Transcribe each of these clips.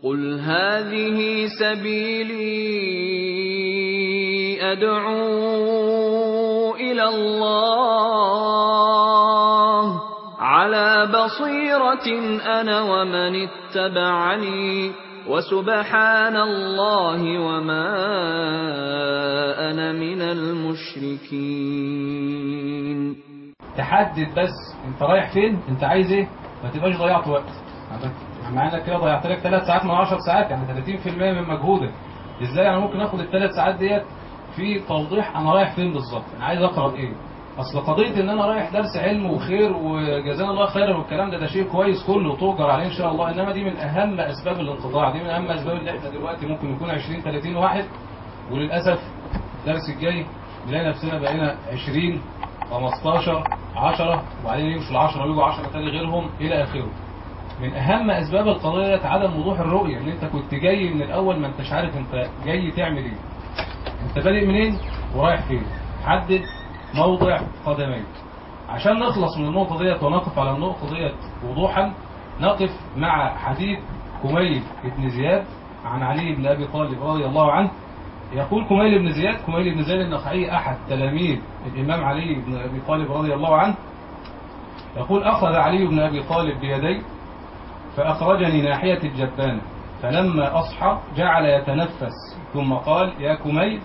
قُلْ هَٰذِهِ سَبِيلِي أَدْعُو إِلَى اللَّهِ ۚ عَلَىٰ بَصِيرَةٍ أَنَا وَمَنِ اتَّبَعَنِي ۖ وَسُبْحَانَ اللَّهِ وَمَا أَنَا مِنَ الْمُشْرِكِينَ تحدد بس انت رايح فين انت عايز ايه ما تبقاش ضيعت وقت مع انك كده ضيعت لك 3 ساعات من 10 ساعات يعني 30% من مجهودك ازاي انا ممكن اخد الثلاث ساعات ديت في توضيح انا رايح فين بالظبط انا عايز اقرا ايه اصل قضيه ان انا رايح درس علم وخير وجزانا الله خيرا والكلام ده ده شيء كويس كله تؤجر عليه ان شاء الله انما دي من اهم اسباب الانقطاع دي من اهم اسباب اللي احنا دلوقتي ممكن يكون 20 30 واحد وللاسف الدرس الجاي نلاقي نفسنا بقينا 20 15 10 وبعدين يمشوا ال 10 ويجوا 10 تاني غيرهم الى اخره من اهم اسباب القضيه عدم وضوح الرؤيه ان انت كنت جاي من الاول ما انتش عارف انت جاي تعمل ايه انت بادئ منين ورايح فين حدد موضع قدميك عشان نخلص من النقطه ديت ونقف على النقطه ديت وضوحا نقف مع حديث كميل بن زياد عن علي بن ابي طالب رضي الله عنه يقول كميل بن زياد كميل بن زياد النخعي احد تلاميذ الامام علي بن ابي طالب رضي الله عنه يقول اخذ علي بن ابي طالب بيدي فأخرجني ناحية الجبانة فلما أصحى جعل يتنفس ثم قال يا كميل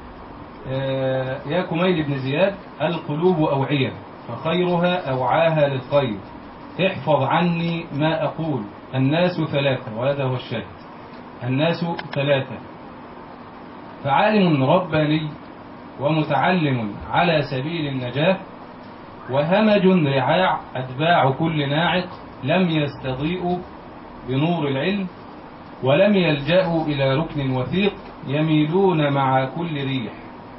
يا كميل بن زياد القلوب أوعية فخيرها أوعاها للخير احفظ عني ما أقول الناس ثلاثة وهذا هو الشاهد الناس ثلاثة فعالم رباني ومتعلم على سبيل النجاة وهمج رعاع أتباع كل ناعق لم يستضيئوا بنور العلم ولم يلجأوا إلى ركن وثيق يميلون مع كل ريح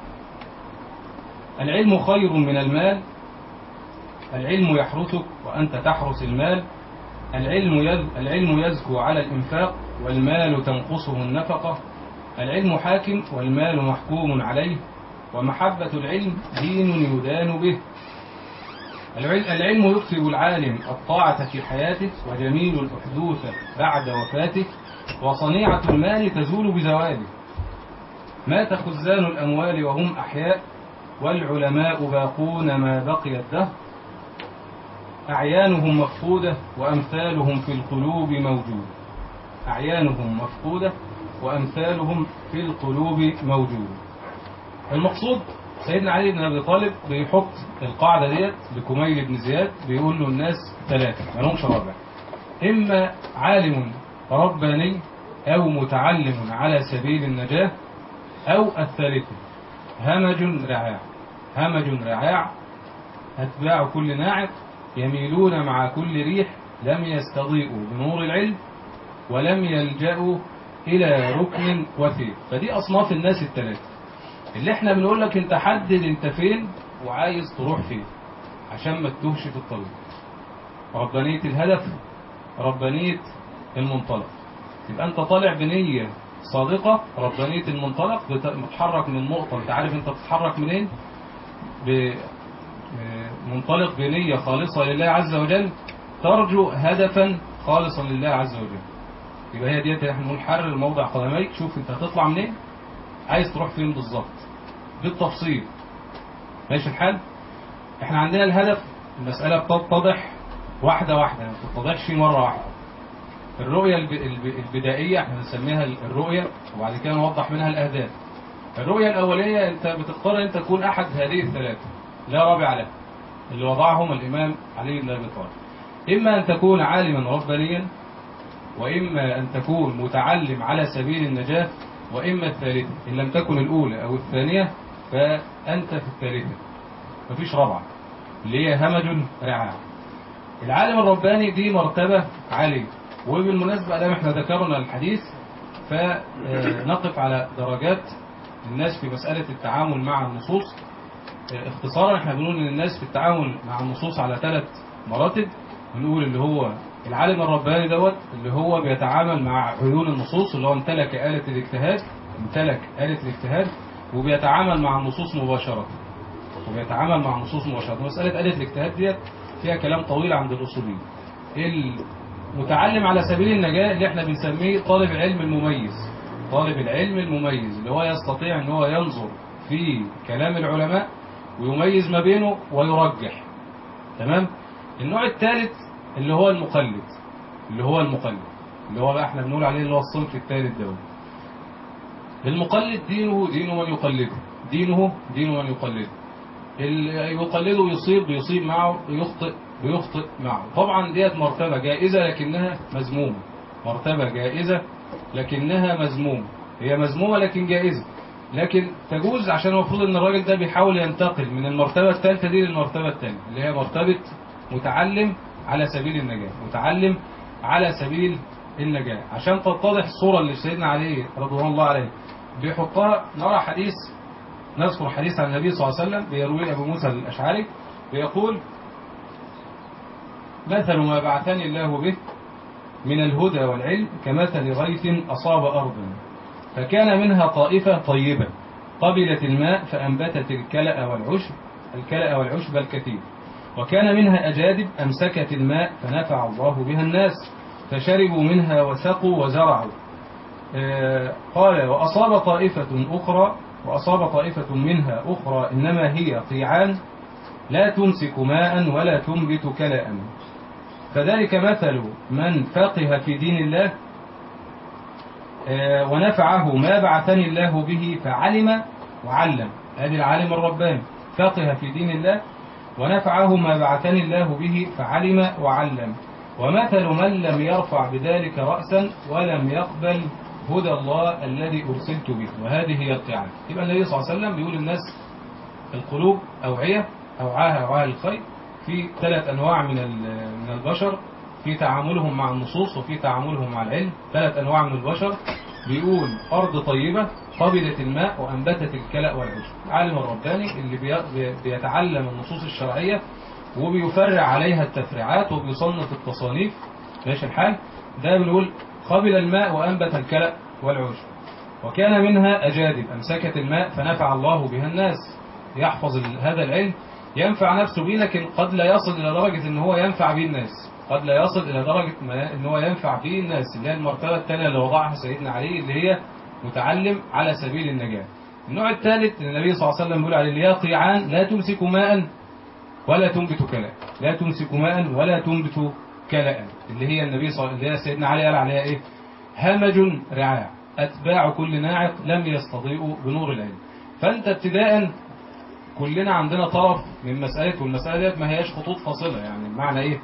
العلم خير من المال العلم يحرسك وأنت تحرس المال العلم العلم يزكو على الإنفاق والمال تنقصه النفقة العلم حاكم والمال محكوم عليه ومحبة العلم دين يدان به العلم يكسب العالم الطاعة في حياته وجميل الأحدوث بعد وفاته وصنيعة المال تزول بزواله مات خزان الأموال وهم أحياء والعلماء باقون ما بقي الدهر أعيانهم مفقودة وأمثالهم في القلوب موجود أعيانهم مفقودة وأمثالهم في القلوب موجود المقصود سيدنا علي بن ابي طالب بيحط القاعده ديت لكميل بن زياد بيقول له الناس ثلاثه ما لهمش رابع اما عالم رباني او متعلم على سبيل النجاه او الثالثه همج رعاع همج رعاع اتباع كل ناعق يميلون مع كل ريح لم يستضيئوا بنور العلم ولم يلجأوا إلى ركن وثيق فدي أصناف الناس الثلاثة اللي احنا بنقول لك انت حدد انت فين وعايز تروح فين عشان ما تتوهش في الطريق ربانية الهدف ربانية المنطلق يبقى انت طالع بنية صادقة ربانية المنطلق بتتحرك من نقطة انت عارف انت بتتحرك منين منطلق بنية خالصة لله عز وجل ترجو هدفا خالصا لله عز وجل يبقى هي ديت احنا بنقول حرر موضع قدميك شوف انت هتطلع منين عايز تروح فين بالظبط بالتفصيل ماشي الحال احنا عندنا الهدف المسألة بتتضح واحدة واحدة ما بتتضحش مرة واحدة الرؤية البدائية احنا بنسميها الرؤية وبعد كده نوضح منها الأهداف الرؤية الأولية انت بتختار انت تكون أحد هذه الثلاثة لا رابع لها اللي وضعهم الإمام علي بن أبي طالب إما أن تكون عالما ربانيا وإما أن تكون متعلم على سبيل النجاة وإما الثالثة إن لم تكن الأولى أو الثانية فأنت في الثالثة مفيش رابعة اللي هي همج رعاع العالم الرباني دي مرتبة عالية وبالمناسبة دام احنا ذكرنا الحديث فنقف على درجات الناس في مسألة التعامل مع النصوص اختصارا احنا بنقول ان الناس في التعامل مع النصوص على ثلاث مراتب بنقول اللي هو العالم الرباني دوت اللي هو بيتعامل مع عيون النصوص اللي هو امتلك آلة الاجتهاد امتلك آلة الاجتهاد وبيتعامل مع النصوص مباشرة وبيتعامل مع النصوص مباشرة مسألة آلة الاجتهاد ديت فيها كلام طويل عند الأصوليين متعلم على سبيل النجاة اللي احنا بنسميه طالب العلم المميز طالب العلم المميز اللي هو يستطيع ان هو ينظر في كلام العلماء ويميز ما بينه ويرجح تمام النوع الثالث اللي هو المقلد اللي هو المقلد اللي هو بقى احنا بنقول عليه اللي هو الصنف الثالث ده المقلد دينه دين من يقلده دينه دين من يقلده اللي يقلده يصيب بيصيب معه يخطئ بيخطئ معه طبعا ديت مرتبة جائزة لكنها مذمومة مرتبة جائزة لكنها مذمومة هي مذمومة لكن جائزة لكن تجوز عشان المفروض ان الراجل ده بيحاول ينتقل من المرتبة الثالثة دي للمرتبة الثانية اللي هي مرتبة متعلم على سبيل النجاة متعلم على سبيل النجاة عشان تتضح الصورة اللي سيدنا عليه رضوان الله عليه بيحطها نرى حديث نذكر حديث عن النبي صلى الله عليه وسلم بيرويه أبو موسى الأشعري بيقول مثل ما بعثني الله به من الهدى والعلم كمثل غيث أصاب أرضا فكان منها طائفة طيبة قبلت الماء فأنبتت الكلأ والعشب الكلأ والعشب الكثير وكان منها أجادب أمسكت الماء فنفع الله بها الناس فشربوا منها وسقوا وزرعوا آه قال وأصاب طائفة أخرى وأصاب طائفة منها أخرى إنما هي قيعان لا تمسك ماء ولا تنبت كلاء فذلك مثل من فقه في دين الله آه ونفعه ما بعثني الله به فعلم وعلم هذه العالم الرباني فقه في دين الله ونفعه ما بعثني الله به فعلم وعلم ومثل من لم يرفع بذلك رأسا ولم يقبل هدى الله الذي أرسلت به وهذه هي القيعان يبقى النبي صلى الله عليه وسلم بيقول الناس القلوب أوعية أوعاها أوعاها الخير في ثلاث أنواع من من البشر في تعاملهم مع النصوص وفي تعاملهم مع العلم ثلاث أنواع من البشر بيقول أرض طيبة قبلت الماء وأنبتت الكلأ والعشب العالم الرباني اللي بيتعلم النصوص الشرعية وبيفرع عليها التفريعات وبيصنف التصانيف ماشي الحال ده بنقول قبل الماء وأنبت الكلأ والعشب وكان منها أجادب أمسكت الماء فنفع الله بها الناس يحفظ هذا العلم ينفع نفسه به لكن قد لا يصل إلى درجة ان هو ينفع به الناس قد لا يصل إلى درجة ما ان هو ينفع به الناس اللي هي المرتبة الثانية اللي وضعها سيدنا علي اللي هي متعلم على سبيل النجاة النوع الثالث النبي صلى الله عليه وسلم يقول عليه اللي هي قيعان لا تمسك ماء ولا تنبت كلاء لا تمسك ماء ولا تنبت كلاء اللي هي النبي صلى اللي هي سيدنا علي قال عليها ايه همج رعاع اتباع كل ناعق لم يستضيئوا بنور العلم فانت ابتداء كلنا عندنا طرف من مسألة والمسألة ديت ما هياش خطوط فاصلة يعني المعنى ايه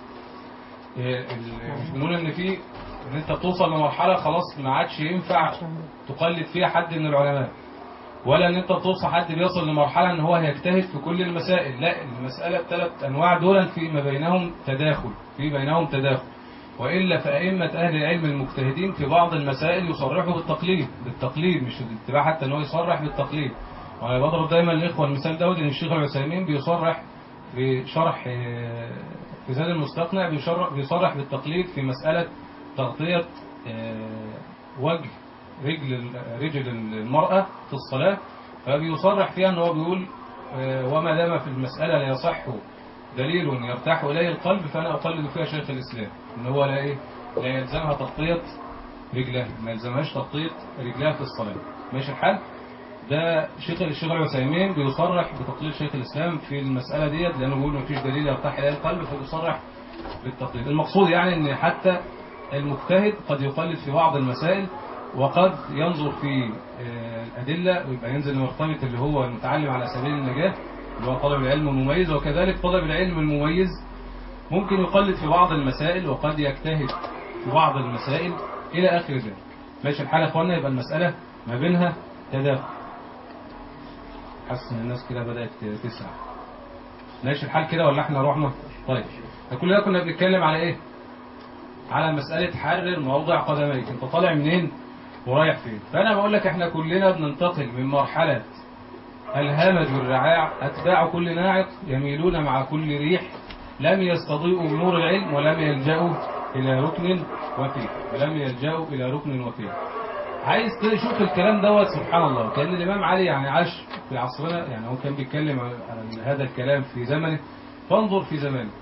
مش بنقول ان في ان انت بتوصل لمرحلة خلاص ما عادش ينفع تقلد فيها حد من العلماء ولا ان انت بتوصل حد بيصل لمرحلة ان هو هيجتهد في كل المسائل لا المسألة الثلاث انواع دول في ما بينهم تداخل في بينهم تداخل وإلا فأئمة أهل العلم المجتهدين في بعض المسائل يصرحوا بالتقليد بالتقليد مش الاتباع حتى ان هو يصرح بالتقليد وانا بضرب دايما الاخوه المثال دوت ان الشيخ العثيمين بيصرح في شرح في زاد المستقنع بيصرح, بيصرح بالتقليد في مسألة تغطية وجه رجل رجل المرأة في الصلاة فبيصرح فيها ان هو بيقول وما دام في المسألة لا يصح دليل يرتاح إليه القلب فأنا أقلد فيها شيخ الإسلام ان هو لا إيه لا يلزمها تغطية رجلها ما يلزمهاش تغطية رجلها في الصلاة ماشي الحال ده شيخ الشيخ العثيمين بيصرح بتقليد شيخ الإسلام في المسألة ديت لأنه بيقول مفيش دليل يرتاح إليه القلب فبيصرح بالتقليد المقصود يعني أن حتى المجتهد قد يقلد في بعض المسائل وقد ينظر في الأدلة ويبقى ينزل لمرتبة اللي هو المتعلم على سبيل النجاة اللي هو طالب العلم المميز وكذلك طالب العلم المميز ممكن يقلد في بعض المسائل وقد يجتهد في بعض المسائل إلى آخر ذلك ماشي الحال يا اخوانا يبقى المسألة ما بينها تداخل حاسس ان الناس كده بدأت تسعى ماشي الحال كده ولا احنا رحنا طيب كل ده كنا بنتكلم على ايه على مسألة حرر موضع قدميك انت طالع منين ورايح فين فانا بقول لك احنا كلنا بننتقل من مرحلة الهمج والرعاع اتباع كل ناعق يميلون مع كل ريح لم يستضيئوا بنور العلم ولم يلجأوا الى ركن وثيق ولم يلجأوا الى ركن وثيق عايز تشوف الكلام دوت سبحان الله كان الإمام علي يعني عاش في عصرنا يعني هو كان بيتكلم عن هذا الكلام في زمنه فانظر في زمانه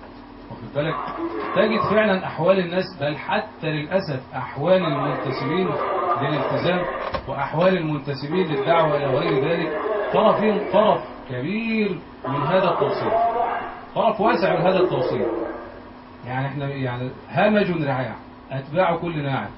واخد بالك تجد فعلا احوال الناس بل حتى للاسف احوال المنتسبين للالتزام واحوال المنتسبين للدعوه الى غير ذلك ترى فيهم طرف كبير من هذا التوصيل طرف واسع من هذا التوصيل يعني احنا يعني همج رعاع اتباع كل ناعم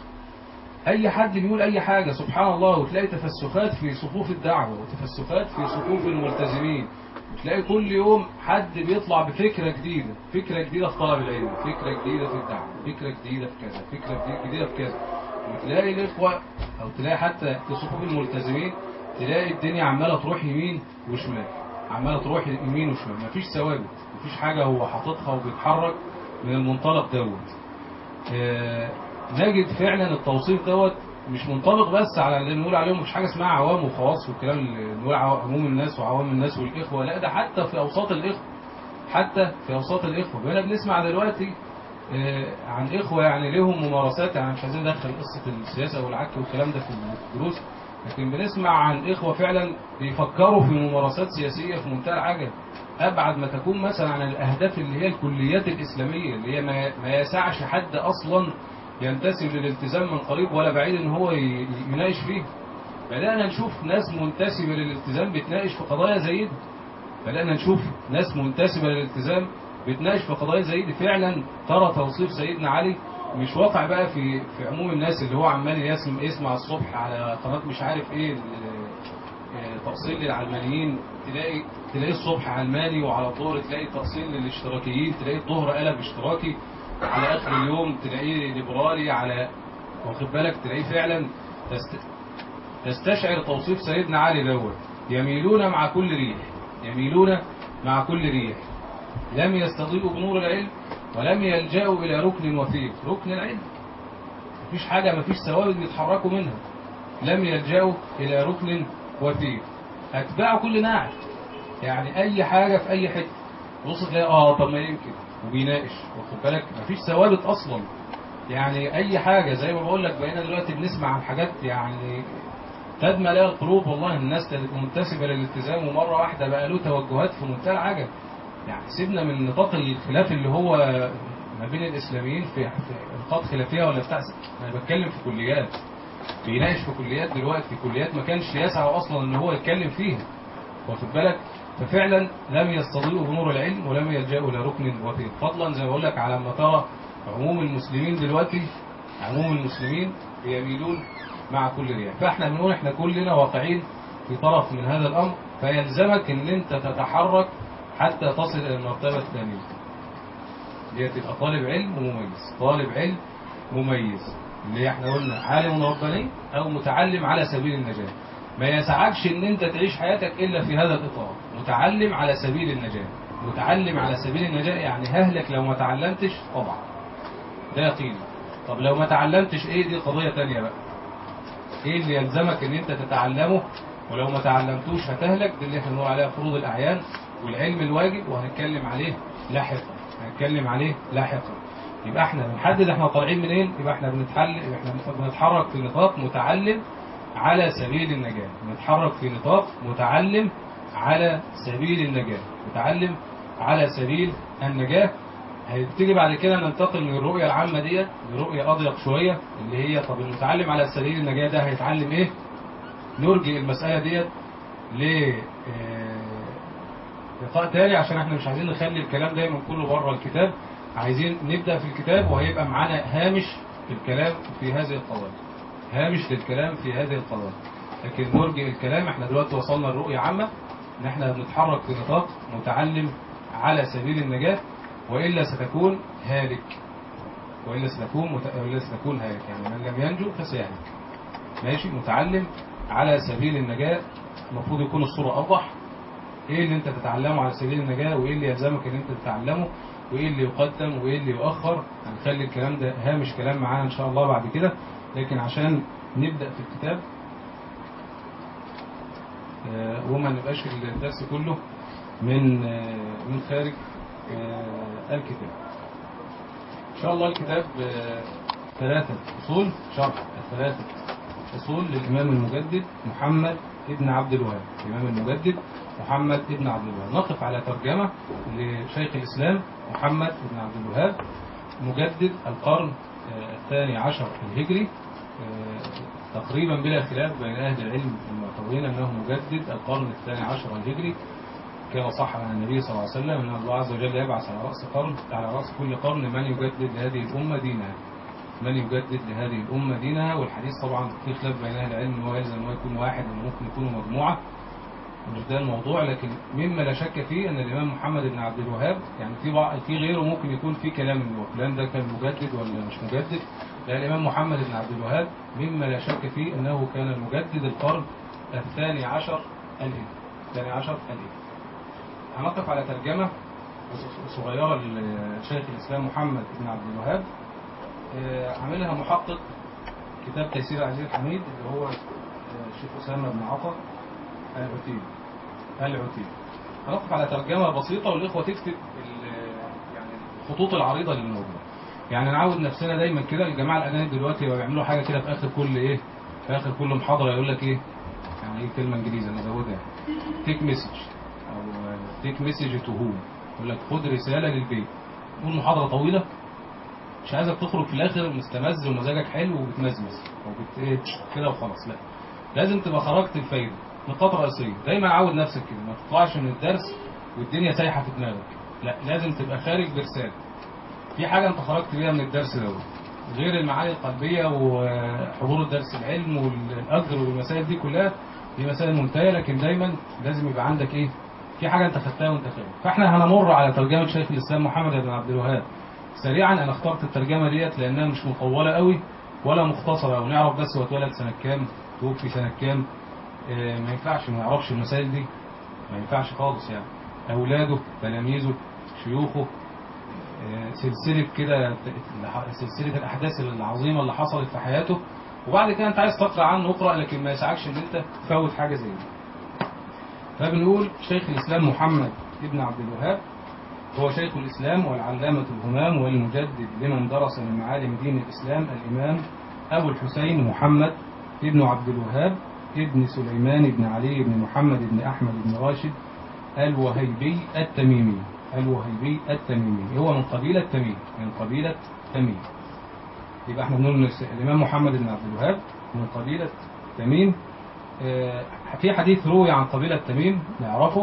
اي حد بيقول اي حاجه سبحان الله وتلاقي تفسخات في صفوف الدعوه وتفسخات في صفوف الملتزمين وتلاقي كل يوم حد بيطلع بفكره جديده فكره جديده في طلب العلم فكره جديده في الدعوه فكره جديده في كذا فكره جديده في كذا وتلاقي الاخوه او تلاقي حتى في صفوف الملتزمين تلاقي الدنيا عماله تروح يمين وشمال عماله تروح يمين وشمال مفيش ثوابت مفيش حاجه هو حاططها وبيتحرك من المنطلق دوت آه، نجد فعلا التوصيف دوت مش منطبق بس على اللي نقول عليهم مش حاجه اسمها عوام وخواص والكلام اللي نقول عو- عموم الناس وعوام الناس والاخوه لا ده حتى في اوساط الاخوه حتى في اوساط الاخوه بقينا بنسمع دلوقتي آه، عن اخوه يعني لهم ممارسات يعني مش عايزين ندخل قصه السياسه والعك والكلام ده في الدروس لكن بنسمع عن اخوه فعلا بيفكروا في ممارسات سياسيه في منتهى العجب ابعد ما تكون مثلا عن الاهداف اللي هي الكليات الاسلاميه اللي هي ما ما يسعش حد اصلا ينتسب للالتزام من قريب ولا بعيد ان هو ي- يناقش فيه بدانا نشوف ناس منتسبه للالتزام بتناقش في قضايا زي دي بدانا نشوف ناس منتسبه للالتزام بتناقش في قضايا زي دي فعلا ترى توصيف سيدنا علي مش واقع بقى في في عموم الناس اللي هو عمال يسمع يسمع الصبح على قناه مش عارف ايه ال- آه، تأصيل للعلمانيين تلاقي تلاقي الصبح علماني وعلى الظهر تلاقي تأصيل للاشتراكيين تلاقي الظهر قلب اشتراكي على آخر اليوم تلاقيه ليبرالي على واخد بالك تلاقيه فعلا تست... تستشعر توصيف سيدنا علي دوت يميلون مع كل ريح يميلون مع كل ريح لم يستضيئوا بنور العلم ولم يلجأوا إلى ركن وثيق ركن العلم مفيش حاجة مفيش ثوابت بيتحركوا منها لم يلجأوا إلى ركن وثيق أتباع كل ناعم يعني أي حاجة في أي حتة بص تلاقي آه طب ما يمكن وبيناقش واخد بالك مفيش ثوابت أصلا يعني أي حاجة زي ما بقول لك بقينا دلوقتي بنسمع عن حاجات يعني تدمى لها القلوب والله الناس كانت منتسبة للالتزام ومرة واحدة بقى له توجهات في منتهى العجب يعني سيبنا من نطاق الخلاف اللي هو ما بين الإسلاميين في في نقاط خلافية ولا بتاع أنا بتكلم في كليات بيناقش في كليات دلوقتي كليات ما كانش يسعى اصلا ان هو يتكلم فيها واخد بالك ففعلا لم يستضيئوا بنور العلم ولم يلجأوا الى ركن وثيق فضلا زي ما بقول لك على ما ترى عموم المسلمين دلوقتي عموم المسلمين بيميلون مع كل رياح فاحنا بنقول احنا كلنا واقعين في طرف من هذا الامر فيلزمك ان انت تتحرك حتى تصل الى المرتبه الثانيه دي تبقى طالب علم ومميز طالب علم مميز اللي احنا قلنا عالم رباني او متعلم على سبيل النجاة ما يسعكش ان انت تعيش حياتك الا في هذا الاطار متعلم على سبيل النجاة متعلم على سبيل النجاة يعني ههلك لو ما تعلمتش طبعا ده يقين طب لو ما تعلمتش ايه دي قضية تانية بقى ايه اللي يلزمك ان انت تتعلمه ولو ما تعلمتوش هتهلك دي اللي احنا بنقول عليها فروض الاعيان والعلم الواجب وهنتكلم عليه لاحقا هنتكلم عليه لاحقا يبقى احنا بنحدد احنا طالعين منين يبقى احنا بنتحل يبقى احنا بنتحرك في نطاق متعلم على سبيل النجاة نتحرك في نطاق متعلم على سبيل النجاة متعلم على سبيل النجاة هيبتدي بعد كده ننتقل من الرؤية العامة ديت لرؤية أضيق شوية اللي هي طب المتعلم على سبيل النجاة ده هيتعلم إيه؟ نرجي المسألة ديت ل لقاء تاني عشان احنا مش عايزين نخلي الكلام دايما كله بره الكتاب عايزين نبدأ في الكتاب وهيبقى معانا هامش في الكلام في هذه القضايا هامش للكلام في هذه القضايا لكن نرجع الكلام احنا دلوقتي وصلنا لرؤية عامة ان احنا بنتحرك في نطاق متعلم على سبيل النجاة وإلا ستكون هالك وإلا ستكون مت... وإلا ستكون هالك يعني من لم ينجو فسيهلك ماشي متعلم على سبيل النجاة المفروض يكون الصورة أوضح ايه اللي انت تتعلمه على سبيل النجاة وايه اللي يلزمك ان انت تتعلمه وايه اللي يقدم وايه اللي يؤخر هنخلي الكلام ده هامش كلام معانا ان شاء الله بعد كده لكن عشان نبدأ في الكتاب آه، وما نبقاش الدرس كله من آه، من خارج آه، الكتاب ان شاء الله الكتاب آه، ثلاثة اصول شرح الثلاثة اصول للامام المجدد محمد ابن عبد الوهاب الإمام المجدد محمد ابن عبد الوهاب نقف على ترجمة لشيخ الإسلام محمد ابن عبد الوهاب مجدد القرن آه، الثاني عشر الهجري آه، تقريبا بلا خلاف بين أهل العلم المعتبرين أنه مجدد القرن الثاني عشر الهجري كما صح عن النبي صلى الله عليه وسلم أن الله عز وجل يبعث على رأس قرن على رأس كل قرن من يجدد لهذه الأمة دينها من يجدد لهذه الأمة دينها والحديث طبعا في خلاف بين أهل العلم أنه يلزم أنه يكون واحد ولا ممكن يكونوا مجموعة مش ده الموضوع لكن مما لا شك فيه أن الإمام محمد بن عبد الوهاب يعني في بعض في غيره ممكن يكون في كلام إنه فلان ده كان مجدد ولا مش مجدد لا الإمام محمد بن عبد الوهاب مما لا شك فيه أنه كان مجدد القرن الثاني عشر الهجري الثاني عشر الهجري هنقف على ترجمة صغيرة لشيخ الإسلام محمد بن عبد الوهاب آه، عاملها محقق كتاب تيسير العزيز الحميد اللي هو آه، الشيخ أسامة بن عطا العتيب العتيب هنقف على ترجمة بسيطة والإخوة تكتب ال- يعني الخطوط العريضة للموضوع يعني نعود نفسنا دايما كده الجماعة الأجانب دلوقتي بقوا بيعملوا حاجة كده في آخر كل إيه في آخر كل محاضرة يقول لك إيه يعني إيه كلمة إنجليزي نزودها تيك مسج أو تيك مسج تو هوم يقول لك خد رسالة للبيت تقول محاضرة طويلة مش عايزك تخرج في الاخر مستمز ومزاجك حلو وبتمزمز او بت إيه كده وخلاص لا لازم تبقى خرجت الفايده نقاط رئيسيه دايما عود نفسك كده ما تطلعش من الدرس والدنيا سايحه في دماغك لا لازم تبقى خارج برساله في حاجه انت خرجت بيها من الدرس دوت غير المعاني القلبيه وحضور الدرس العلم والاجر والمسائل دي كلها دي مسائل منتهيه لكن دايما لازم يبقى عندك ايه في حاجه انت خدتها وانت خارج فاحنا هنمر على ترجمه شيخ الاسلام محمد بن عبد الوهاب سريعا انا اخترت الترجمه ديت لانها مش مطوله قوي ولا مختصره ونعرف بس هو اتولد سنه كام توفي سنه كام آه، ما ينفعش ما يعرفش المسائل دي ما ينفعش خالص يعني اولاده تلاميذه شيوخه آه، سلسله كده سلسله الاحداث العظيمه اللي حصلت في حياته وبعد كده انت عايز تقرا عنه اقرا لكن ما يسعكش ان انت تفوت حاجه زي دي فبنقول شيخ الاسلام محمد ابن عبد الوهاب هو شيخ الإسلام والعلامة الهمام والمجدد لمن درس من معالم دين الإسلام الإمام أبو الحسين محمد ابن عبد الوهاب ابن سليمان بن علي بن محمد بن أحمد بن راشد الوهيبي التميمي الوهيبي التميمي هو من قبيلة تميم من قبيلة تميم يبقى احنا بنقول إن الإمام محمد بن عبد الوهاب من قبيلة تميم آه، في حديث روي عن قبيلة تميم نعرفه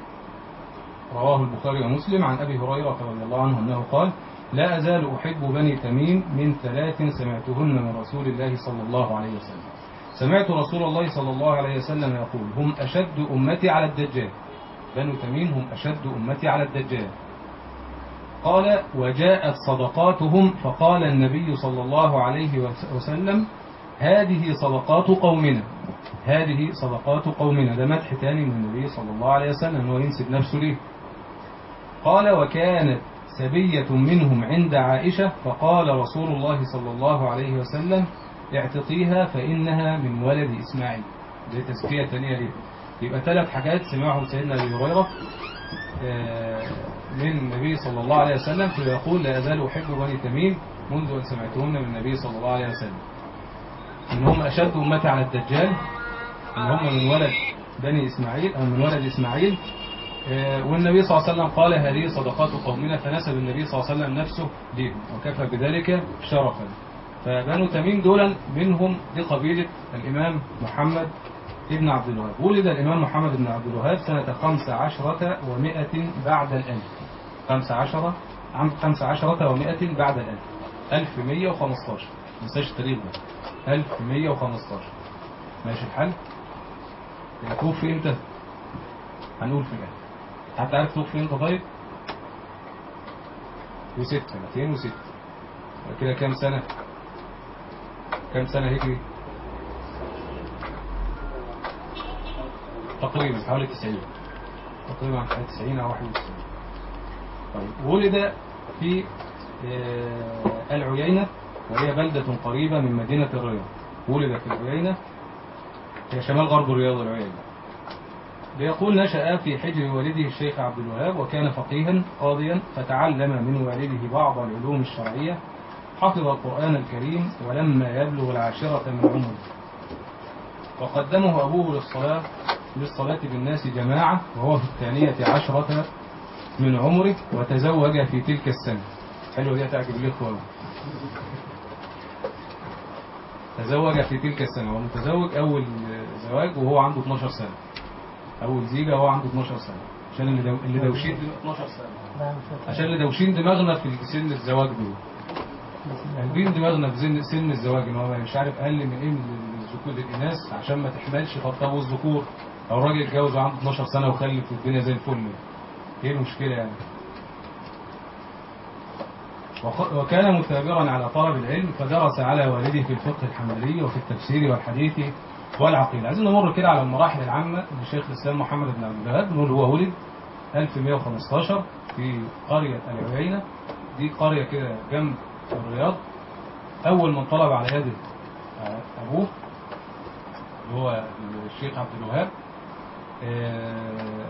رواه البخاري ومسلم عن أبي هريرة رضي الله عنه أنه قال لا أزال أحب بني تميم من ثلاث سمعتهن من رسول الله صلى الله عليه وسلم سمعت رسول الله صلى الله عليه وسلم يقول هم أشد أمتي على الدجال بنو تميم هم أشد أمتي على الدجال قال وجاءت صدقاتهم فقال النبي صلى الله عليه وسلم هذه صدقات قومنا هذه صدقات قومنا ده مدح تاني من النبي صلى الله عليه وسلم انه ينسب نفسه ليه قال وكانت سبية منهم عند عائشة فقال رسول الله صلى الله عليه وسلم اعتقيها فإنها من ولد إسماعيل دي تزكية تانية ليه يبقى ثلاث حاجات سمعهم سيدنا أبي هريرة آه، من النبي صلى الله عليه وسلم فيقول لا أزال أحب بني تميم منذ أن سمعتهن من النبي صلى الله عليه وسلم إن هم أشد أمتي على الدجال إن هم من ولد بني إسماعيل أو من ولد إسماعيل آه، والنبي صلى الله عليه وسلم قال هذه صدقات قومنا فنسب النبي صلى الله عليه وسلم نفسه لهم وكفى بذلك شرفا فبنو تميم دول منهم دي قبيلة الإمام محمد ابن عبد الوهاب ولد الإمام محمد بن عبد الوهاب سنة خمس عشرة ومائة بعد الألف خمس عشرة عام خمس عشرة ومائة بعد الألف ألف مية وخمستاشر نساش التاريخ ده ألف مية وخمستاشر ماشي الحال يبقى توفي امتى هنقول في الآخر حتى عارف توفي امتى طيب وستة 206 يبقى كده كام سنة كام سنة هجري تقريبا حوالي 90 تقريبا حوالي 90 أو 91 طيب ولد في آه، العيينة وهي بلدة قريبة من مدينة الرياض ولد في العيينة هي شمال غرب الرياض العيينة بيقول نشأ في حجر والده الشيخ عبد الوهاب وكان فقيها قاضيا فتعلم من والده بعض العلوم الشرعية حفظ القرآن الكريم ولما يبلغ العاشرة من عمره وقدمه أبوه للصلاة للصلاة بالناس جماعة وهو في الثانية عشرة من عمره وتزوج في تلك السنة حلوة دي تعجب الإخوة أوي. تزوج في تلك السنة ومتزوج أول زواج وهو عنده 12 سنة أول زيجة وهو عنده 12 سنة عشان اللي دو... اللي دوشين دم- 12 سنة عشان اللي دوشين دماغنا في سن الزواج دول قلبين دماغنا في سن سن الزواج ان هو مش عارف اقل من ايه من الذكور الاناث عشان ما تحملش طب الذكور او راجل اتجوز وعنده 12 سنه وخلف والدنيا زي الفل ايه المشكله يعني وخ- وكان مثابرا على طلب العلم فدرس على والده في الفقه الحنبلي وفي التفسير والحديث والعقيدة عايزين نمر كده على المراحل العامة لشيخ الإسلام محمد بن عبد الوهاب نقول هو ولد 1115 في قرية العوينة دي قرية كده جنب الرياض أول من طلب على يده آه، أبوه اللي هو الشيخ عبد الوهاب آه،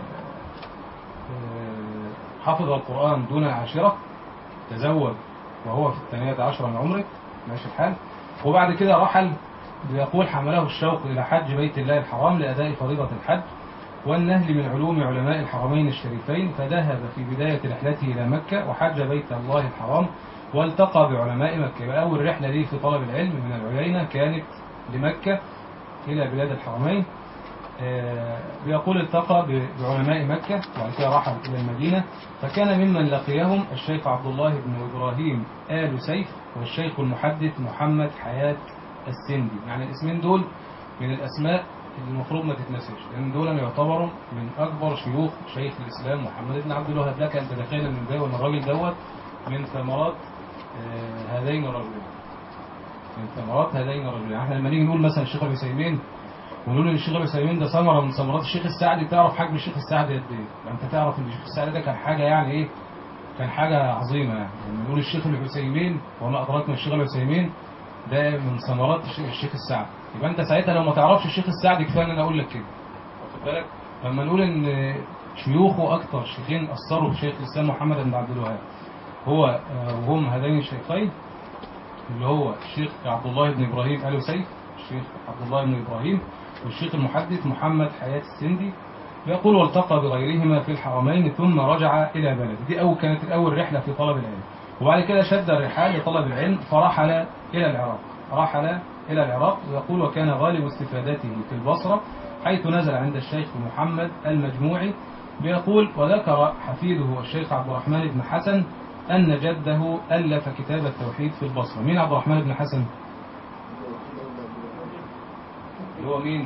آه، حفظ القرآن دون عاشرة تزوج وهو في الثانية عشرة من عمره ماشي الحال وبعد كده رحل بيقول حمله الشوق إلى حج بيت الله الحرام لأداء فريضة الحج والنهل من علوم علماء الحرمين الشريفين فذهب في بداية رحلته إلى مكة وحج بيت الله الحرام والتقى بعلماء مكة يبقى أول رحلة ليه في طلب العلم من العيينة كانت لمكة إلى بلاد الحرمين آه، بيقول التقى ب- بعلماء مكة وبعد كده رحل إلى المدينة فكان ممن لقيهم الشيخ عبد الله بن إبراهيم آل سيف والشيخ المحدث محمد حياة السندي يعني الاسمين دول من الأسماء اللي المفروض ما تتنسيش لأن دول يعتبروا من أكبر شيوخ شيخ الإسلام محمد بن عبد الوهاب لك أن تتخيل أن ده وأن الراجل دوت من ثمرات آه، هذين الرجلين من ثمرات هذين الرجلين يعني احنا لما نيجي نقول مثلا الشيخ ابن تيمين ونقول ان الشيخ ابن تيمين ده ثمره من ثمرات الشيخ السعدي تعرف حجم الشيخ السعدي قد ايه؟ يعني انت تعرف ان الشيخ السعدي ده كان حاجه يعني ايه؟ كان حاجه عظيمه يعني لما نقول الشيخ ابن عثيمين وما ادراك ما الشيخ ابن عثيمين ده من ثمرات الشيخ الشيخ السعدي يبقى انت ساعتها لو ما تعرفش الشيخ السعدي كفايه ان انا اقول لك كده واخد بالك؟ لما نقول ان شيوخه اكثر شيخين اثروا في شيخ الاسلام محمد بن عبد الوهاب هو آه، وهم هذين الشيخين اللي هو الشيخ عبد الله بن ابراهيم ال سيف الشيخ عبد الله بن ابراهيم والشيخ المحدث محمد حياة السندي يقول والتقى بغيرهما في الحرمين ثم رجع الى بلده دي اول كانت الاول رحله في طلب العلم وبعد كده شد الرحال لطلب العلم فرحل الى العراق رحل الى العراق ويقول وكان غالب استفادته في البصره حيث نزل عند الشيخ محمد المجموعي بيقول وذكر حفيده الشيخ عبد الرحمن بن حسن أن جده ألف كتاب التوحيد في البصرة مين عبد الرحمن بن حسن اللي هو مين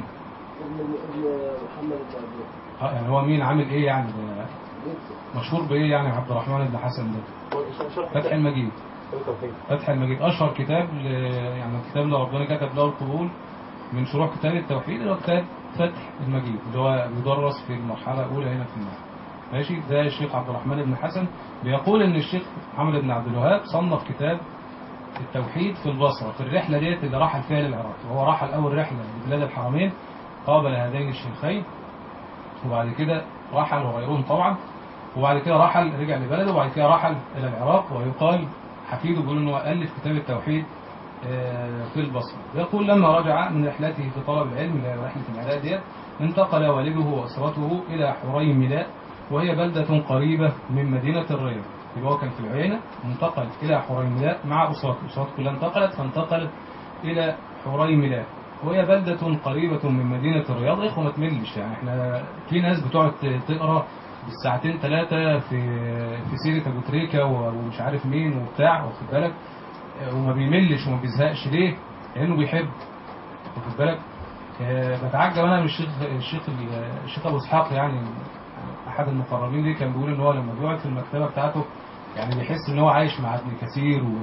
محمد بن عبد آه، يعني هو مين عامل ايه يعني ده مشهور بايه يعني عبد الرحمن بن حسن ده فتح المجيد فتح المجيد اشهر كتاب ل... يعني الكتاب اللي ربنا كتب له القبول من شروح كتاب التوحيد اللي هو كتاب فتح المجيد اللي هو بيدرس في المرحله الاولى هنا في النحو ماشي ده الشيخ عبد الرحمن بن حسن بيقول ان الشيخ محمد بن عبد الوهاب صنف كتاب التوحيد في البصره في الرحله ديت اللي رحل فيها للعراق وهو رحل اول رحله لبلاد الحرمين قابل هذين الشيخين وبعد كده رحل وغيرهم طبعا وبعد كده رحل رجع لبلده وبعد كده رحل الى العراق ويقال حفيده بيقول انه الف كتاب التوحيد آه، في البصره يقول لما رجع من رحلته في طلب العلم الى رحله العراق ديت انتقل والده واسرته الى حريم ميلاء وهي بلده قريبه من مدينه الرياض يبقى هو كان في العيينه انتقل الى حريم ميلاء مع اسرته اسرته كلها انتقلت فانتقل الى حريم ميلاء وهي بلدة قريبة من مدينة الرياض اخوة ما تملش يعني احنا في ناس بتقعد تقرا بالساعتين ثلاثة في في سيرة ابو تريكة ومش عارف مين وبتاع واخد بالك وما بيملش وما بيزهقش ليه؟ لأنه بيحب واخد بالك آه، بتعجب انا من الشيخ الشيخ الشيخ ابو اسحاق يعني احد المقربين ليه كان بيقول ان هو لما بيقعد في المكتبه بتاعته يعني بيحس ان هو عايش مع ابن كثير و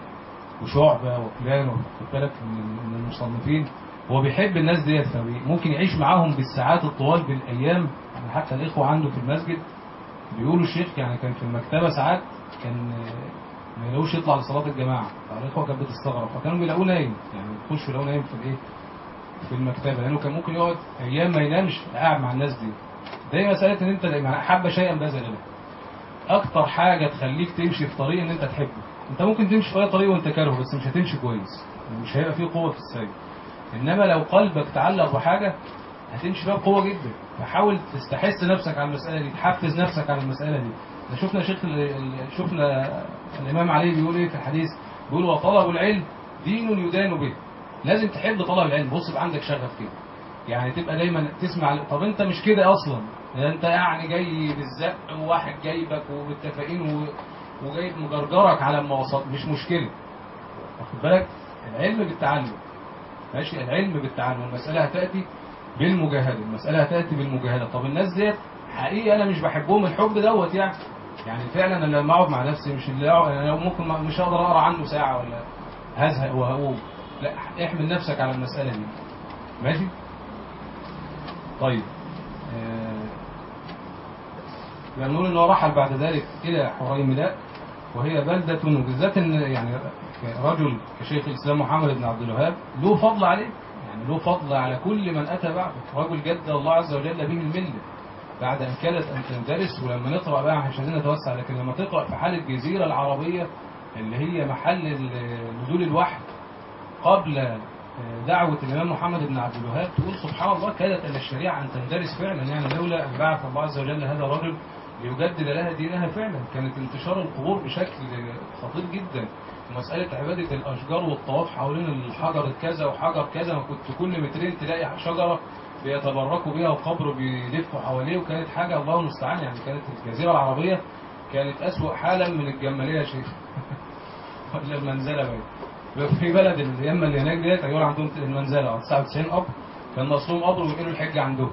وشعبة وفلان واخد بالك من من المصنفين هو بيحب الناس ديت فممكن يعيش معاهم بالساعات الطوال بالايام يعني حتى الاخوه عنده في المسجد بيقولوا الشيخ يعني كان في المكتبه ساعات كان آه، ما يلاقوش يطلع لصلاه الجماعه فالاخوه كانت بتستغرب فكانوا بيلاقوه نايم يعني يخشوا يلاقوه نايم في الايه في المكتبه لانه كان ممكن يقعد ايام ما ينامش قاعد مع الناس دي ده مساله ان انت يعني حابه شيئا بذل له اكتر حاجه تخليك تمشي في طريق ان انت تحبه انت ممكن تمشي في اي طريق وانت كارهه بس مش هتمشي كويس مش هيبقى فيه قوه في السير انما لو قلبك تعلق بحاجه هتمشي فيها بقوه جدا فحاول تستحث نفسك على المساله دي تحفز نفسك على المساله دي ده شفنا شيخ ال- ال- شفنا الامام علي بيقول ايه في الحديث بيقول وطلب العلم دين يدان به لازم تحب طلب العلم بص يبقى عندك شغف كده يعني تبقى دايما تسمع طب انت مش كده اصلا ده انت يعني جاي بالزق وواحد جايبك ومتفقين و... وجايب مجرجرك على ما وصلت مش مشكله واخد بالك العلم بالتعلم ماشي العلم بالتعلم المساله هتاتي بالمجاهده المساله هتاتي بالمجاهده طب الناس ديت حقيقي انا مش بحبهم الحب دوت يعني يعني فعلا انا لما اقعد مع نفسي مش اللي أقعد- انا ممكن ما- مش هقدر اقرا عنه ساعه ولا هزهق وهقوم لا احمل نفسك على المساله دي ماشي طيب آه، يبقى نقول ان هو رحل بعد ذلك الى حريملاء وهي بلدة وبالذات ان يعني رجل كشيخ الاسلام محمد بن عبد الوهاب له فضل عليه يعني له فضل على كل من اتى بعده رجل جد الله عز وجل به المله بعد ان كادت ان تندرس ولما نقرا بقى احنا مش عايزين نتوسع لكن لما تقرا في حال الجزيره العربيه اللي هي محل ال- نزول الوحي قبل دعوة الإمام محمد بن عبد الوهاب تقول سبحان الله كادت أن الشريعة أن تندرس فعلا يعني لولا أن بعث الله عز وجل هذا الرجل ليجدد لها دينها فعلا كانت انتشار القبور بشكل خطير جدا ومسألة عبادة الأشجار والطواف حوالين الحجر كذا وحجر كذا ما كنت كل مترين تلاقي شجرة بيتبركوا بيها وقبر بيلفوا حواليه وكانت حاجة الله المستعان يعني كانت الجزيرة العربية كانت أسوأ حالا من الجمالية يا شيخ ولا المنزلة بقى في بلد اليمن اللي هناك ديت يقول عندهم المنزلة 99 قبر كان اصلهم قبر ويقولوا الحج عندهم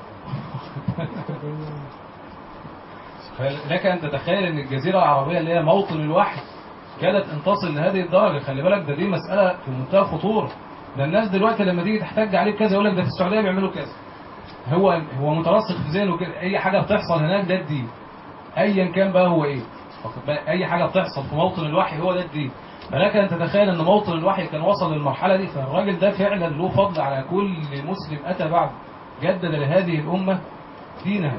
فلك ان تتخيل ان الجزيرة العربية اللي هي موطن الوحي كادت ان تصل لهذه الدرجة خلي بالك ده دي مسألة في منتهى الخطورة ده الناس دلوقتي لما تيجي تحتج عليه كذا يقول لك ده في السعودية بيعملوا كذا هو هو مترسخ في ذهنه كده اي حاجة بتحصل هناك ده الدين ايا كان بقى هو ايه واخد بالك؟ اي حاجة بتحصل في موطن الوحي هو ده الدين فلك ان تتخيل ان موطن الوحي كان وصل للمرحلة دي فالراجل ده فعلا له فضل على كل مسلم اتى بعده جدد لهذه الامة دينها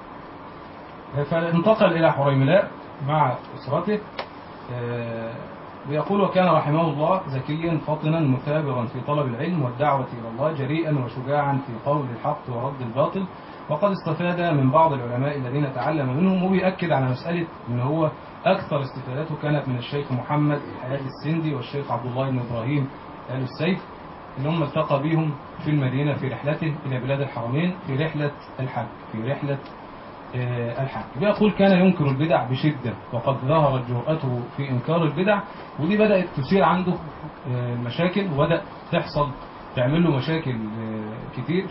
فانتقل إلى حريملاء مع أسرته آه، ويقول وكان رحمه الله ذكيا فطنا مثابرا في طلب العلم والدعوة إلى الله جريئا وشجاعا في قول الحق ورد الباطل وقد استفاد من بعض العلماء الذين تعلم منهم وبيأكد على مسألة أن هو أكثر استفادته كانت من الشيخ محمد حياة السندي والشيخ عبد الله بن إبراهيم آل السيف اللي هم التقى بهم في المدينة في رحلته إلى بلاد الحرمين في رحلة الحج في رحلة آه، الحج بيقول كان ينكر البدع بشدة وقد ظهرت جرأته في إنكار البدع ودي بدأت تثير عنده آه، مشاكل وبدأ تحصل تعمل له مشاكل آه، كتير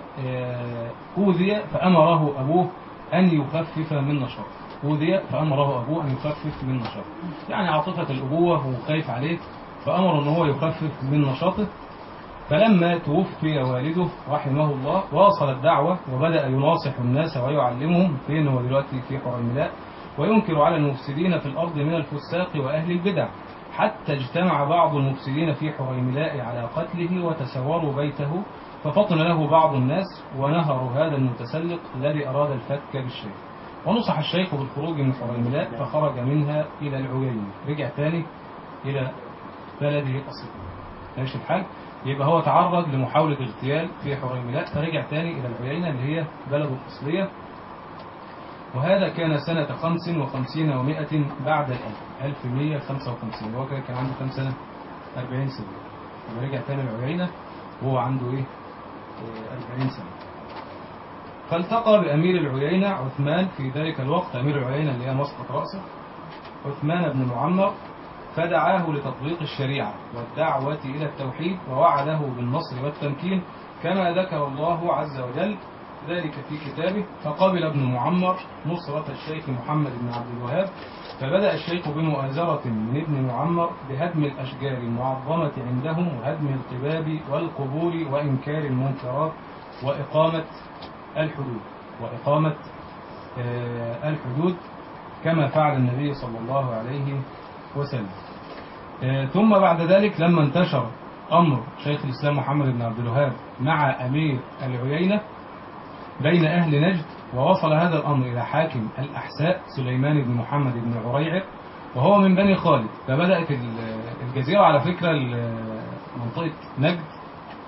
فأوذي فأمره أبوه أن يخفف من نشاطه أوذي فأمره أبوه أن يخفف من نشاطه يعني عاطفة الأبوة وخايف عليه فأمره أن هو يخفف من نشاطه فلما توفي والده رحمه الله واصل الدعوة وبدأ يناصح الناس ويعلمهم فين هو دلوقتي في حرملاء وينكر على المفسدين في الأرض من الفساق وأهل البدع حتى اجتمع بعض المفسدين في حريملاء على قتله وتسوروا بيته ففطن له بعض الناس ونهروا هذا المتسلق الذي أراد الفتك بالشيخ ونصح الشيخ بالخروج من حريملاء فخرج منها إلى العيين رجع تاني إلى بلده أصلا ماشي الحال يبقى هو تعرض لمحاولة اغتيال في حريملاء فرجع تاني إلى العيينة اللي هي بلده الأصلية وهذا كان سنة 55 ومائة بعد الألف 1155 هو كان كان عنده كام سنة 40 سنة لما رجع تاني العيينة وهو عنده إيه آه، 40 سنة فالتقى بأمير العيينة عثمان في ذلك الوقت أمير العيينة اللي هي مسقط رأسه عثمان بن معمر فدعاه لتطبيق الشريعة والدعوة إلى التوحيد ووعده بالنصر والتمكين كما ذكر الله عز وجل ذلك في كتابه فقبل ابن معمر نصرة الشيخ محمد بن عبد الوهاب فبدأ الشيخ بمؤازرة من ابن معمر بهدم الأشجار المعظمة عندهم وهدم القباب والقبور وإنكار المنكرات وإقامة الحدود وإقامة آه، الحدود كما فعل النبي صلى الله عليه وسلم آه، ثم بعد ذلك لما انتشر أمر شيخ الإسلام محمد بن عبد الوهاب مع أمير العيينة بين أهل نجد ووصل هذا الأمر إلى حاكم الأحساء سليمان بن محمد بن عريعر وهو من بني خالد فبدأت ال- الجزيرة على فكرة ال- منطقة نجد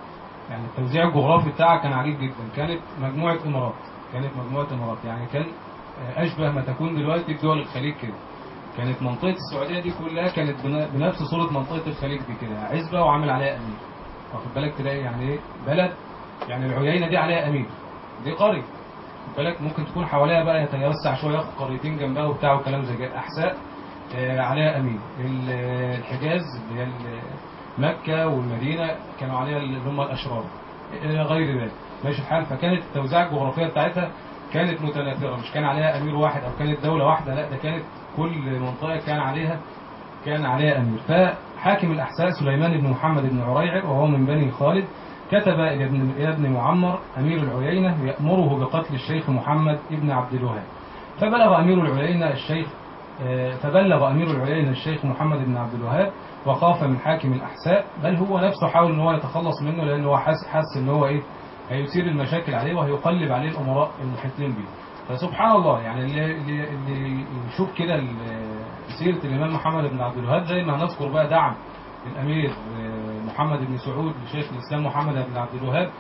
يعني التوزيع الجغرافي بتاعها كان عجيب جدا كانت مجموعة إمارات كانت مجموعة إمارات يعني كان آه، أشبه ما تكون دلوقتي بدول الخليج كده كانت منطقة السعودية دي كلها كانت بن- بنفس صورة منطقة الخليج دي كده عزبة وعامل عليها أمير واخد بالك تلاقي يعني إيه بلد يعني العيينة دي عليها أمير دي قرية خد بالك ممكن تكون حواليها بقى يتوسع شوية ياخد قريتين جنبها وبتاع وكلام زي كده أحساء آه، عليها أمير ال- الحجاز اللي هي ال- مكة والمدينة كانوا عليها اللي هم الأشرار إلى غير ذلك ماشي الحال فكانت التوزيع الجغرافية بتاعتها كانت متناثرة مش كان عليها أمير واحد أو كانت دولة واحدة لا ده كانت كل منطقة كان عليها كان عليها أمير فحاكم الأحساء سليمان بن محمد بن عريعر وهو من بني خالد كتب إلى ابن, إلى ابن معمر أمير العيينة يأمره بقتل الشيخ محمد بن عبد الوهاب فبلغ أمير العيينة الشيخ آه، فبلغ أمير العيينة الشيخ محمد بن عبد الوهاب وخاف من حاكم الأحساء بل هو نفسه حاول ان هو يتخلص منه لأنه هو حس, حس ان هو إيه هيثير المشاكل عليه وهيقلب عليه الأمراء المحيطين به فسبحان الله يعني اللي, اللي, اللي يشوف كده ال- سيرة الإمام محمد بن عبد الوهاب زي ما هنذكر بقى دعم الأمير آه، محمد بن سعود لشيخ الإسلام محمد بن عبد الوهاب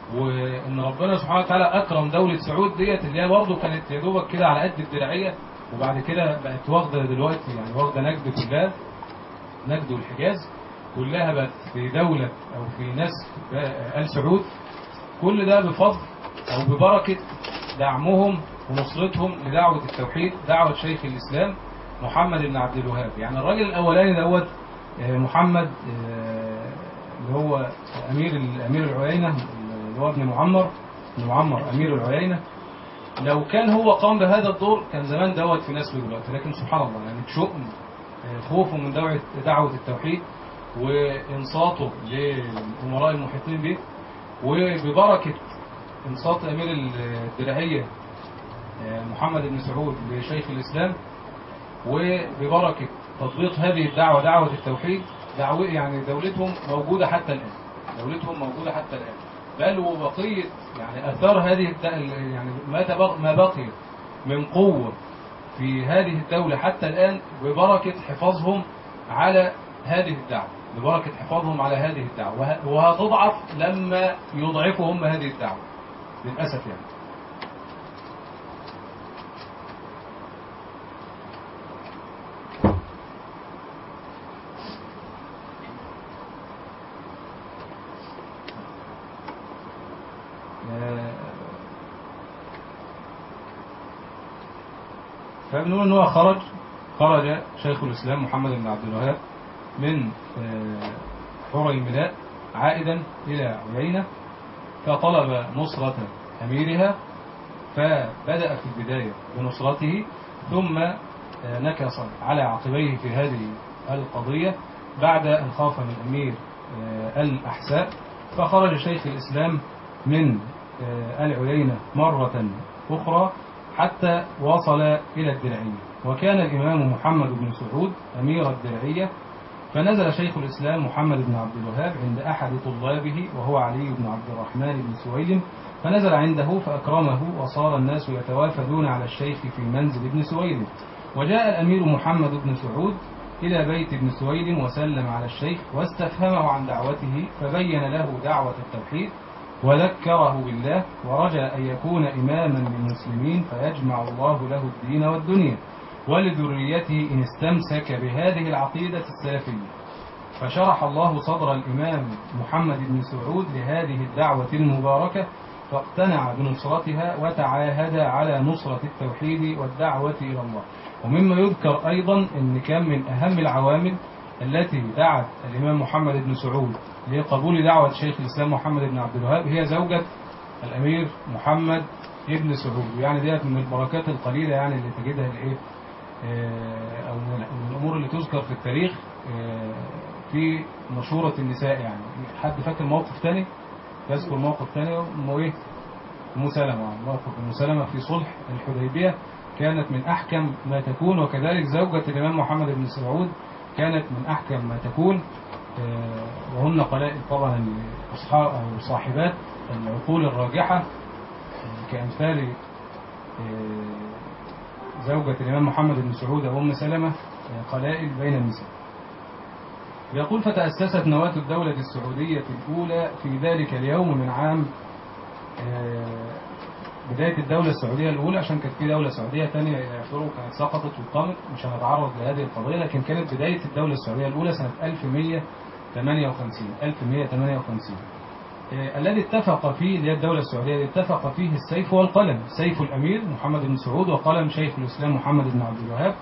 وان ربنا سبحانه وتعالى اكرم دوله سعود ديت اللي هي برضه كانت يا دوبك كده على قد الدرعيه وبعد كده بقت واخده دلوقتي يعني واخده نجد كلها نجد والحجاز كلها بقت في دوله او في نسل ال سعود كل ده بفضل او ببركه دعمهم ونصرتهم لدعوه التوحيد دعوه شيخ الاسلام محمد بن عبد الوهاب يعني الراجل الاولاني دوت آه، محمد آه، اللي هو امير امير العيينه اللي هو ابن معمر ابن معمر امير العيينه لو كان هو قام بهذا الدور كان زمان دوت في نسله دلوقتي لكن سبحان الله يعني بشؤم آه، خوفه من دعوه دعوه التوحيد وانصاته للامراء المحيطين به وببركه انصات امير الدرعيه آه، محمد بن سعود لشيخ الاسلام وببركة تطبيق هذه الدعوة دعوة التوحيد دعوة يعني دولتهم موجودة حتى الآن دولتهم موجودة حتى الآن بل وبقية يعني أثار هذه الد... يعني ما تبق... ما بقي من قوة في هذه الدولة حتى الآن ببركة حفاظهم على هذه الدعوة ببركة حفاظهم على هذه الدعوة وه... وهتضعف لما يضعفوا هم هذه الدعوة للأسف يعني فبنقول ان هو خرج خرج شيخ الاسلام محمد بن عبد الوهاب من آه، حريملاء عائدا الى عيينه فطلب نصرة اميرها فبدأ في البداية بنصرته ثم آه، نكص على عقبيه في هذه القضية بعد أن خاف من أمير آه، الأحساء فخرج شيخ الإسلام من آه، العيينة مرة أخرى حتى وصل إلى الدرعية وكان الإمام محمد بن سعود أمير الدرعية فنزل شيخ الإسلام محمد بن عبد الوهاب عند أحد طلابه وهو علي بن عبد الرحمن بن سويلم فنزل عنده فأكرمه وصار الناس يتوافدون على الشيخ في منزل ابن سويلم وجاء الأمير محمد بن سعود إلى بيت ابن سويلم وسلم على الشيخ واستفهمه عن دعوته فبين له دعوة التوحيد وذكره بالله ورجى أن يكون إماما للمسلمين فيجمع الله له الدين والدنيا ولذريته إن استمسك بهذه العقيدة السلفية فشرح الله صدر الإمام محمد بن سعود لهذه الدعوة المباركة فاقتنع بنصرتها وتعاهد على نصرة التوحيد والدعوة إلى الله ومما يذكر أيضا أن كان من أهم العوامل التي دعت الإمام محمد بن سعود لقبول دعوة شيخ الإسلام محمد بن عبد الوهاب هي زوجة الأمير محمد ابن سعود يعني ديت من البركات القليلة يعني اللي تجدها الإيه آه، أو من من الأمور اللي تذكر في التاريخ آه، في مشورة النساء يعني حد فاكر موقف تاني يذكر موقف تاني أم إيه أم سلمة موقف أم سلمة في صلح الحديبية كانت من أحكم ما تكون وكذلك زوجة الإمام محمد بن سعود كانت من أحكم ما تكون آه، وهن قلائل طبعا أصحاب أو صاحبات العقول الراجحة آه، كأمثال آه، زوجة الإمام محمد بن سعود وأم سلمة آه، قلائل بين النساء يقول فتأسست نواة الدولة السعودية الأولى في ذلك اليوم من عام آه، بداية الدولة السعودية الأولى عشان كانت في دولة سعودية ثانية إلى آخره كانت سقطت وقامت مش هنتعرض لهذه القضية لكن كانت بداية الدولة السعودية الأولى سنة 1158 1158 آه، الذي اتفق فيه اللي هي الدولة السعودية الذي اتفق فيه السيف والقلم سيف الأمير محمد بن سعود وقلم شيخ الإسلام محمد بن عبد الوهاب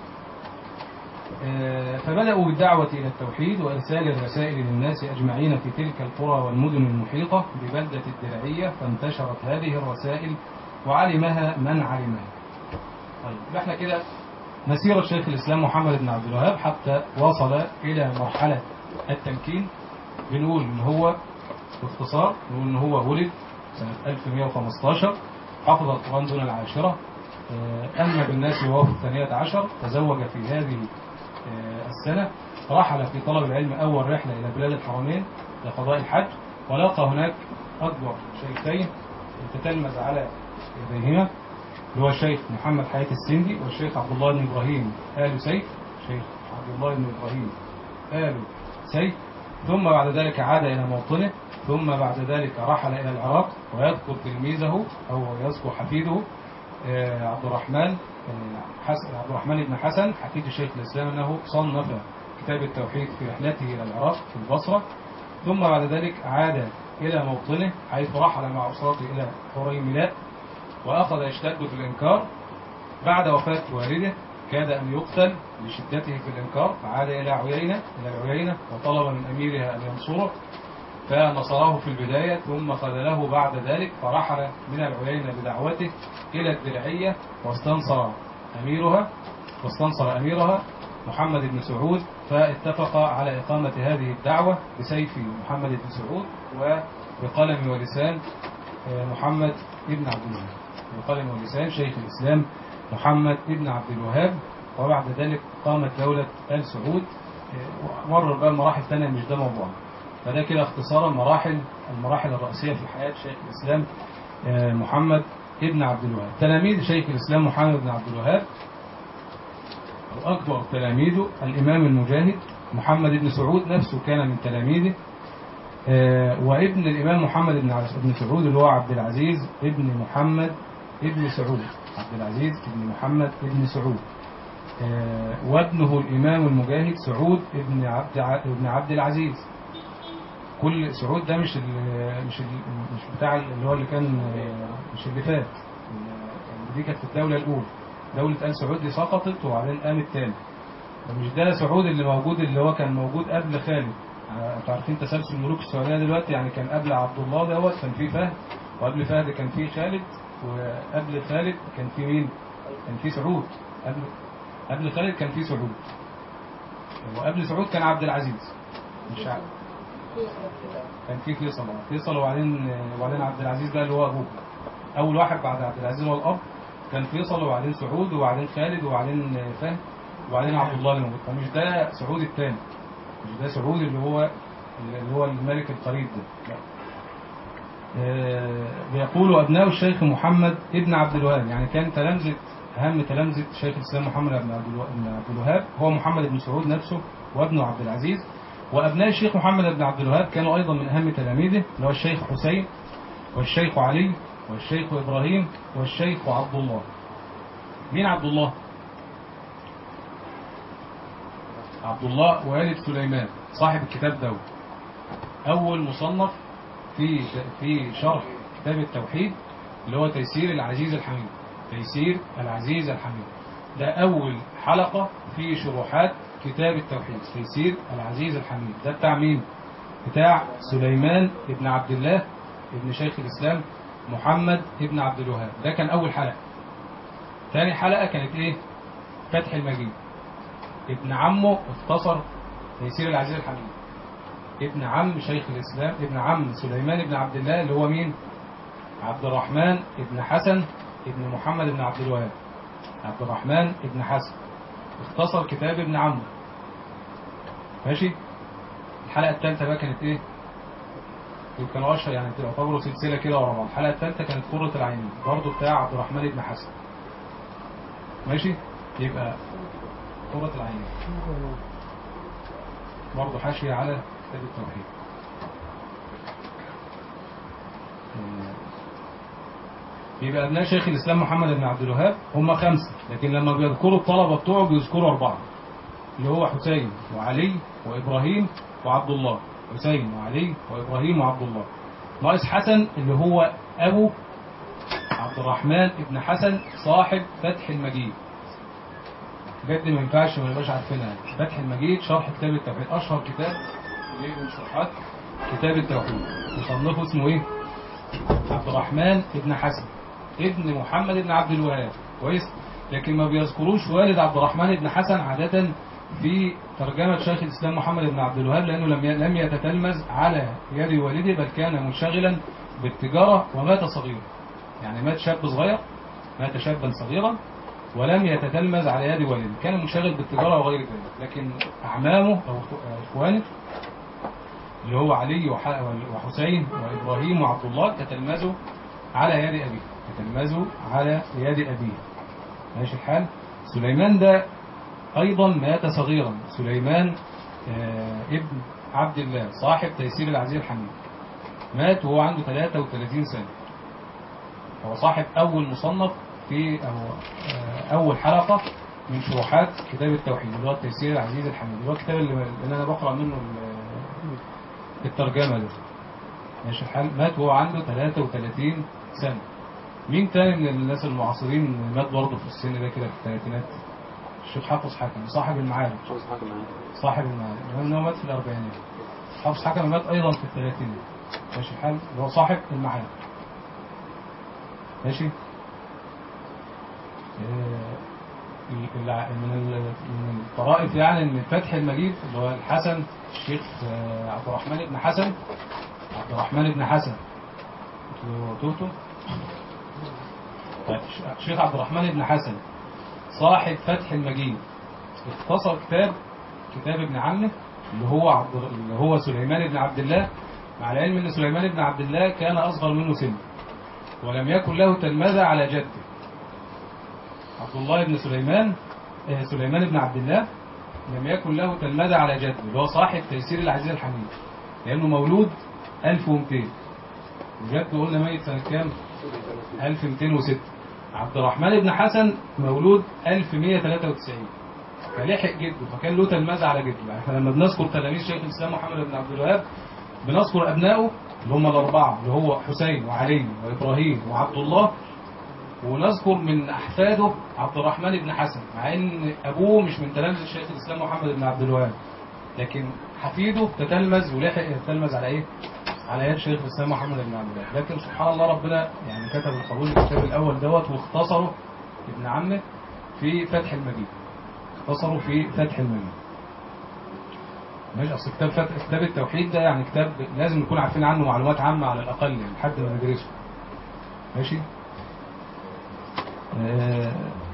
آه، فبدأوا بالدعوة إلى التوحيد وإرسال الرسائل للناس أجمعين في تلك القرى والمدن المحيطة ببلدة الدرعية فانتشرت هذه الرسائل وعلمها من علمها طيب يبقى احنا كده مسيرة شيخ الإسلام محمد بن عبد الوهاب حتى وصل إلى مرحلة التمكين بنقول إن هو باختصار نقول إن هو ولد سنة 1115 حفظ القرآن دون العاشرة آه، أما بالناس وهو في الثانية عشر تزوج في هذه آه، السنة رحل في طلب العلم أول رحلة إلى بلاد الحرمين لقضاء الحج ولقى هناك أكبر شيخين تتلمذ على يديهما اللي هو الشيخ محمد حياة السندي والشيخ عبد الله بن إبراهيم آل سيف شيخ عبد الله بن إبراهيم آل سيف ثم بعد ذلك عاد إلى موطنه ثم بعد ذلك رحل إلى العراق ويذكر تلميذه أو يذكر حفيده آه، عبد الرحمن آه، حسن عبد الرحمن بن حسن حفيد شيخ الإسلام أنه صنف كتاب التوحيد في رحلته إلى العراق في البصرة ثم بعد ذلك عاد إلى موطنه حيث رحل مع أسرته إلى حريملاء وأخذ يشتد في الإنكار بعد وفاة والده كاد أن يقتل لشدته في الإنكار فعاد إلى عيينة إلى العيينة وطلب من أميرها أن ينصره فنصره في البداية ثم خذله بعد ذلك فرحل من العيينة بدعوته إلى الدرعية واستنصر أميرها واستنصر أميرها محمد بن سعود فاتفق على إقامة هذه الدعوة بسيف محمد بن سعود وبقلم ولسان آه، محمد بن عبد الوهاب بقلم ولسان شيخ الإسلام محمد بن عبد الوهاب وبعد ذلك قامت دولة آل سعود آه، مرر بقى المراحل الثانية مش ده موضوعنا فده كده اختصارا مراحل المراحل الرئيسية في حياة شيخ الإسلام آه، محمد ابن عبد الوهاب تلاميذ شيخ الإسلام محمد بن عبد الوهاب وأكبر تلاميذه الإمام المجاهد محمد بن سعود نفسه كان من تلاميذه آه، وابن الإمام محمد بن عبد- بن سعود اللي هو عبد العزيز ابن محمد ابن سعود عبد العزيز ابن محمد ابن سعود آه، وابنه الإمام المجاهد سعود ابن عبد ع- ابن عبد العزيز كل سعود ده مش ال مش ال مش بتاع اللي هو اللي كان آه، مش اللي فات ال- دي كانت في الدولة الأولى دولة آل سعود دي سقطت وبعدين قامت تاني مش ده سعود اللي موجود اللي هو كان موجود قبل خالد آه، انتوا عارفين تسلسل ملوك السعودية دلوقتي يعني كان قبل عبد الله دوت كان في فهد وقبل فهد كان في خالد وقبل خالد كان في مين؟ كان في سعود قبل قبل خالد كان في سعود وقبل سعود كان عبد العزيز مش عارف كان في فيصل آه. فيصل وبعدين وبعدين عبد العزيز ده اللي هو ابوه اول واحد بعد عبد العزيز هو الاب كان فيصل وبعدين سعود وبعدين خالد وبعدين فهد وبعدين عبد الله اللي موجود فمش ده سعود الثاني مش ده سعود اللي هو اللي هو الملك القريب ده لا آه، بيقول أبناء الشيخ محمد ابن عبد الوهاب يعني كان تلامذة أهم تلامذة شيخ الإسلام محمد بن عبد الوا- بن عبد الوهاب هو محمد بن سعود نفسه وابنه عبد العزيز وأبناء الشيخ محمد بن عبد الوهاب كانوا أيضا من أهم تلاميذه اللي هو الشيخ حسين والشيخ علي والشيخ إبراهيم والشيخ عبد الله مين عبد الله؟ عبد الله والد سليمان صاحب الكتاب ده أول مصنف في في شرح كتاب التوحيد اللي هو تيسير العزيز الحميد تيسير العزيز الحميد ده أول حلقة في شروحات كتاب التوحيد تيسير العزيز الحميد ده بتاع مين؟ بتاع سليمان ابن عبد الله ابن شيخ الإسلام محمد ابن عبد الوهاب ده كان أول حلقة ثاني حلقة كانت إيه؟ فتح المجيد ابن عمه اختصر تيسير العزيز الحميد ابن عم شيخ الإسلام ابن عم سليمان ابن عبد الله اللي هو مين عبد الرحمن ابن حسن ابن محمد ابن عبد الوهاب عبد الرحمن ابن حسن اختصر كتاب ابن عمه ماشي الحلقة الثالثة بقى كانت ايه دول كانوا اشهر يعني تعتبروا سلسلة كده ورا بعض الحلقة الثالثة كانت قرة العين برضه بتاع عبد الرحمن ابن حسن ماشي يبقى قرة العين برضه حاشية على كتاب التوحيد آه، يبقى أبناء شيخ الإسلام محمد بن عبد الوهاب هم خمسة لكن لما بيذكروا الطلبة بتوعه بيذكروا أربعة اللي هو حسين وعلي وإبراهيم وعبد الله حسين وعلي وإبراهيم وعبد الله ناقص حسن اللي هو أبو عبد الرحمن بن حسن صاحب فتح المجيد بجد ما ينفعش ما نبقاش عارفينها فتح المجيد شرح كتاب التوحيد اشهر كتاب ليه من شروحات كتاب التوحيد مصنفه اسمه ايه عبد الرحمن بن حسن ابن محمد بن عبد الوهاب كويس لكن ما بيذكروش والد عبد الرحمن بن حسن عادة في ترجمة شيخ الإسلام محمد بن عبد الوهاب لأنه لم لم يتتلمذ على يد والده بل كان منشغلا بالتجارة ومات صغيرا يعني مات شاب صغير مات شابا صغيرا ولم يتتلمذ على يد والده كان منشغل بالتجارة وغير ذلك لكن أعمامه أو إخوانه اللي هو علي وح- وحسين وإبراهيم وعبد الله تتلمذوا على يد أبيه تتلمذوا على يد أبيه ماشي الحال سليمان ده أيضا مات صغيرا سليمان آه، ابن عبد الله صاحب تيسير العزيز الحميد مات وهو عنده 33 سنة هو صاحب أول مصنف في أو آه، أول حلقة من شروحات كتاب التوحيد اللي هو التيسير العزيز الحميد اللي هو الكتاب اللي اللي أنا بقرأ منه ال- الترجمة ده ماشي الحال مات وهو عنده 33 سنة مين تاني من الناس المعاصرين مات برضه في السن ده كده في الثلاثينات الشيخ حافظ حكم صاحب المعارف صاحب المعارف لأن هو مات في الأربعينات حافظ حكم مات أيضا في الثلاثينات ماشي الحال اللي هو صاحب المعارف ماشي آه، الع- من ال- من الطرائف يعني ان فتح المجيد اللي هو الحسن الشيخ آه، عبد الرحمن بن حسن عبد الرحمن بن حسن توتو الشيخ عبد الرحمن بن حسن صاحب فتح المجيد اختصر كتاب كتاب ابن عمه اللي هو عبد اللي هو سليمان بن عبد الله مع العلم ان سليمان بن عبد الله كان اصغر منه سنا ولم يكن له تلمذة على جده عبد الله بن سليمان آه، سليمان بن عبد الله لم يكن له تلمذة على جده اللي هو صاحب تيسير العزيز الحميد لأنه مولود 1200 وجده قلنا ميت سنة كام 1206 عبد الرحمن بن حسن مولود 1193 فلحق جده فكان له تلمذة على جده يعني احنا لما بنذكر تلاميذ شيخ الإسلام محمد بن عبد الوهاب بنذكر أبنائه اللي هم الأربعة اللي هو حسين وعلي وإبراهيم وعبد الله ونذكر من أحفاده عبد الرحمن بن حسن مع إن أبوه مش من تلامذة الشيخ الإسلام محمد بن عبد الوهاب لكن حفيده تتلمذ ولحق يتلمذ على إيه؟ على يد شيخ الإسلام محمد بن عبد الوهاب لكن سبحان الله ربنا يعني كتب القبول الكتاب الأول دوت واختصره ابن عمه في فتح المجيد اختصره في فتح المجيد ماشي اصل كتاب فتح كتاب التوحيد ده يعني كتاب لازم نكون عارفين عنه معلومات عامة على الأقل يعني لحد ما ندرسه ماشي آه،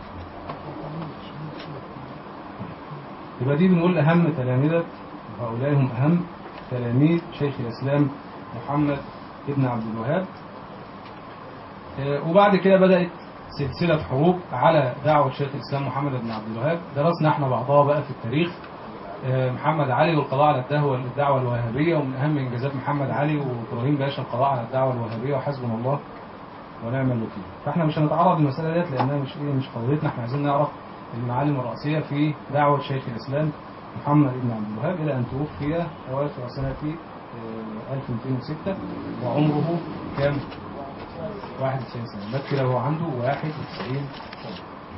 يبقى دي بنقول أهم تلامذة وهؤلاء هم أهم تلاميذ شيخ الإسلام محمد ابن عبد الوهاب آه، وبعد كده بدأت سلسلة حروب على دعوة شيخ الإسلام محمد بن عبد الوهاب درسنا احنا بعضها بقى في التاريخ آه، محمد علي والقضاء على الدعوة الدعوة الوهابية ومن أهم إنجازات محمد علي وإبراهيم باشا القضاء على الدعوة الوهابية وحسبنا الله ونعم الوكيل فاحنا مش هنتعرض للمسألة ديت لأنها مش إيه مش قضيتنا احنا عايزين نعرف المعالم الرئيسية في دعوة شيخ الإسلام محمد بن عبد الوهاب إلى أن توفي أواخر سنة آه، 1206 وعمره كام؟ 91 سنة مات كده وهو عنده 91 سنة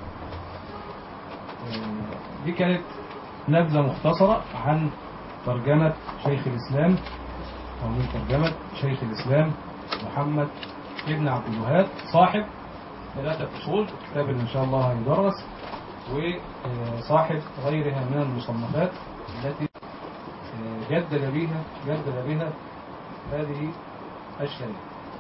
آه، دي كانت نبذة مختصرة عن ترجمة شيخ الإسلام أو من ترجمة شيخ الإسلام محمد ابن عبد الوهاب صاحب ثلاثة فصول الكتاب اللي إن شاء الله هيدرس وصاحب غيرها من المصنفات التي آه، جدد بها جدد بها هذه الشريعة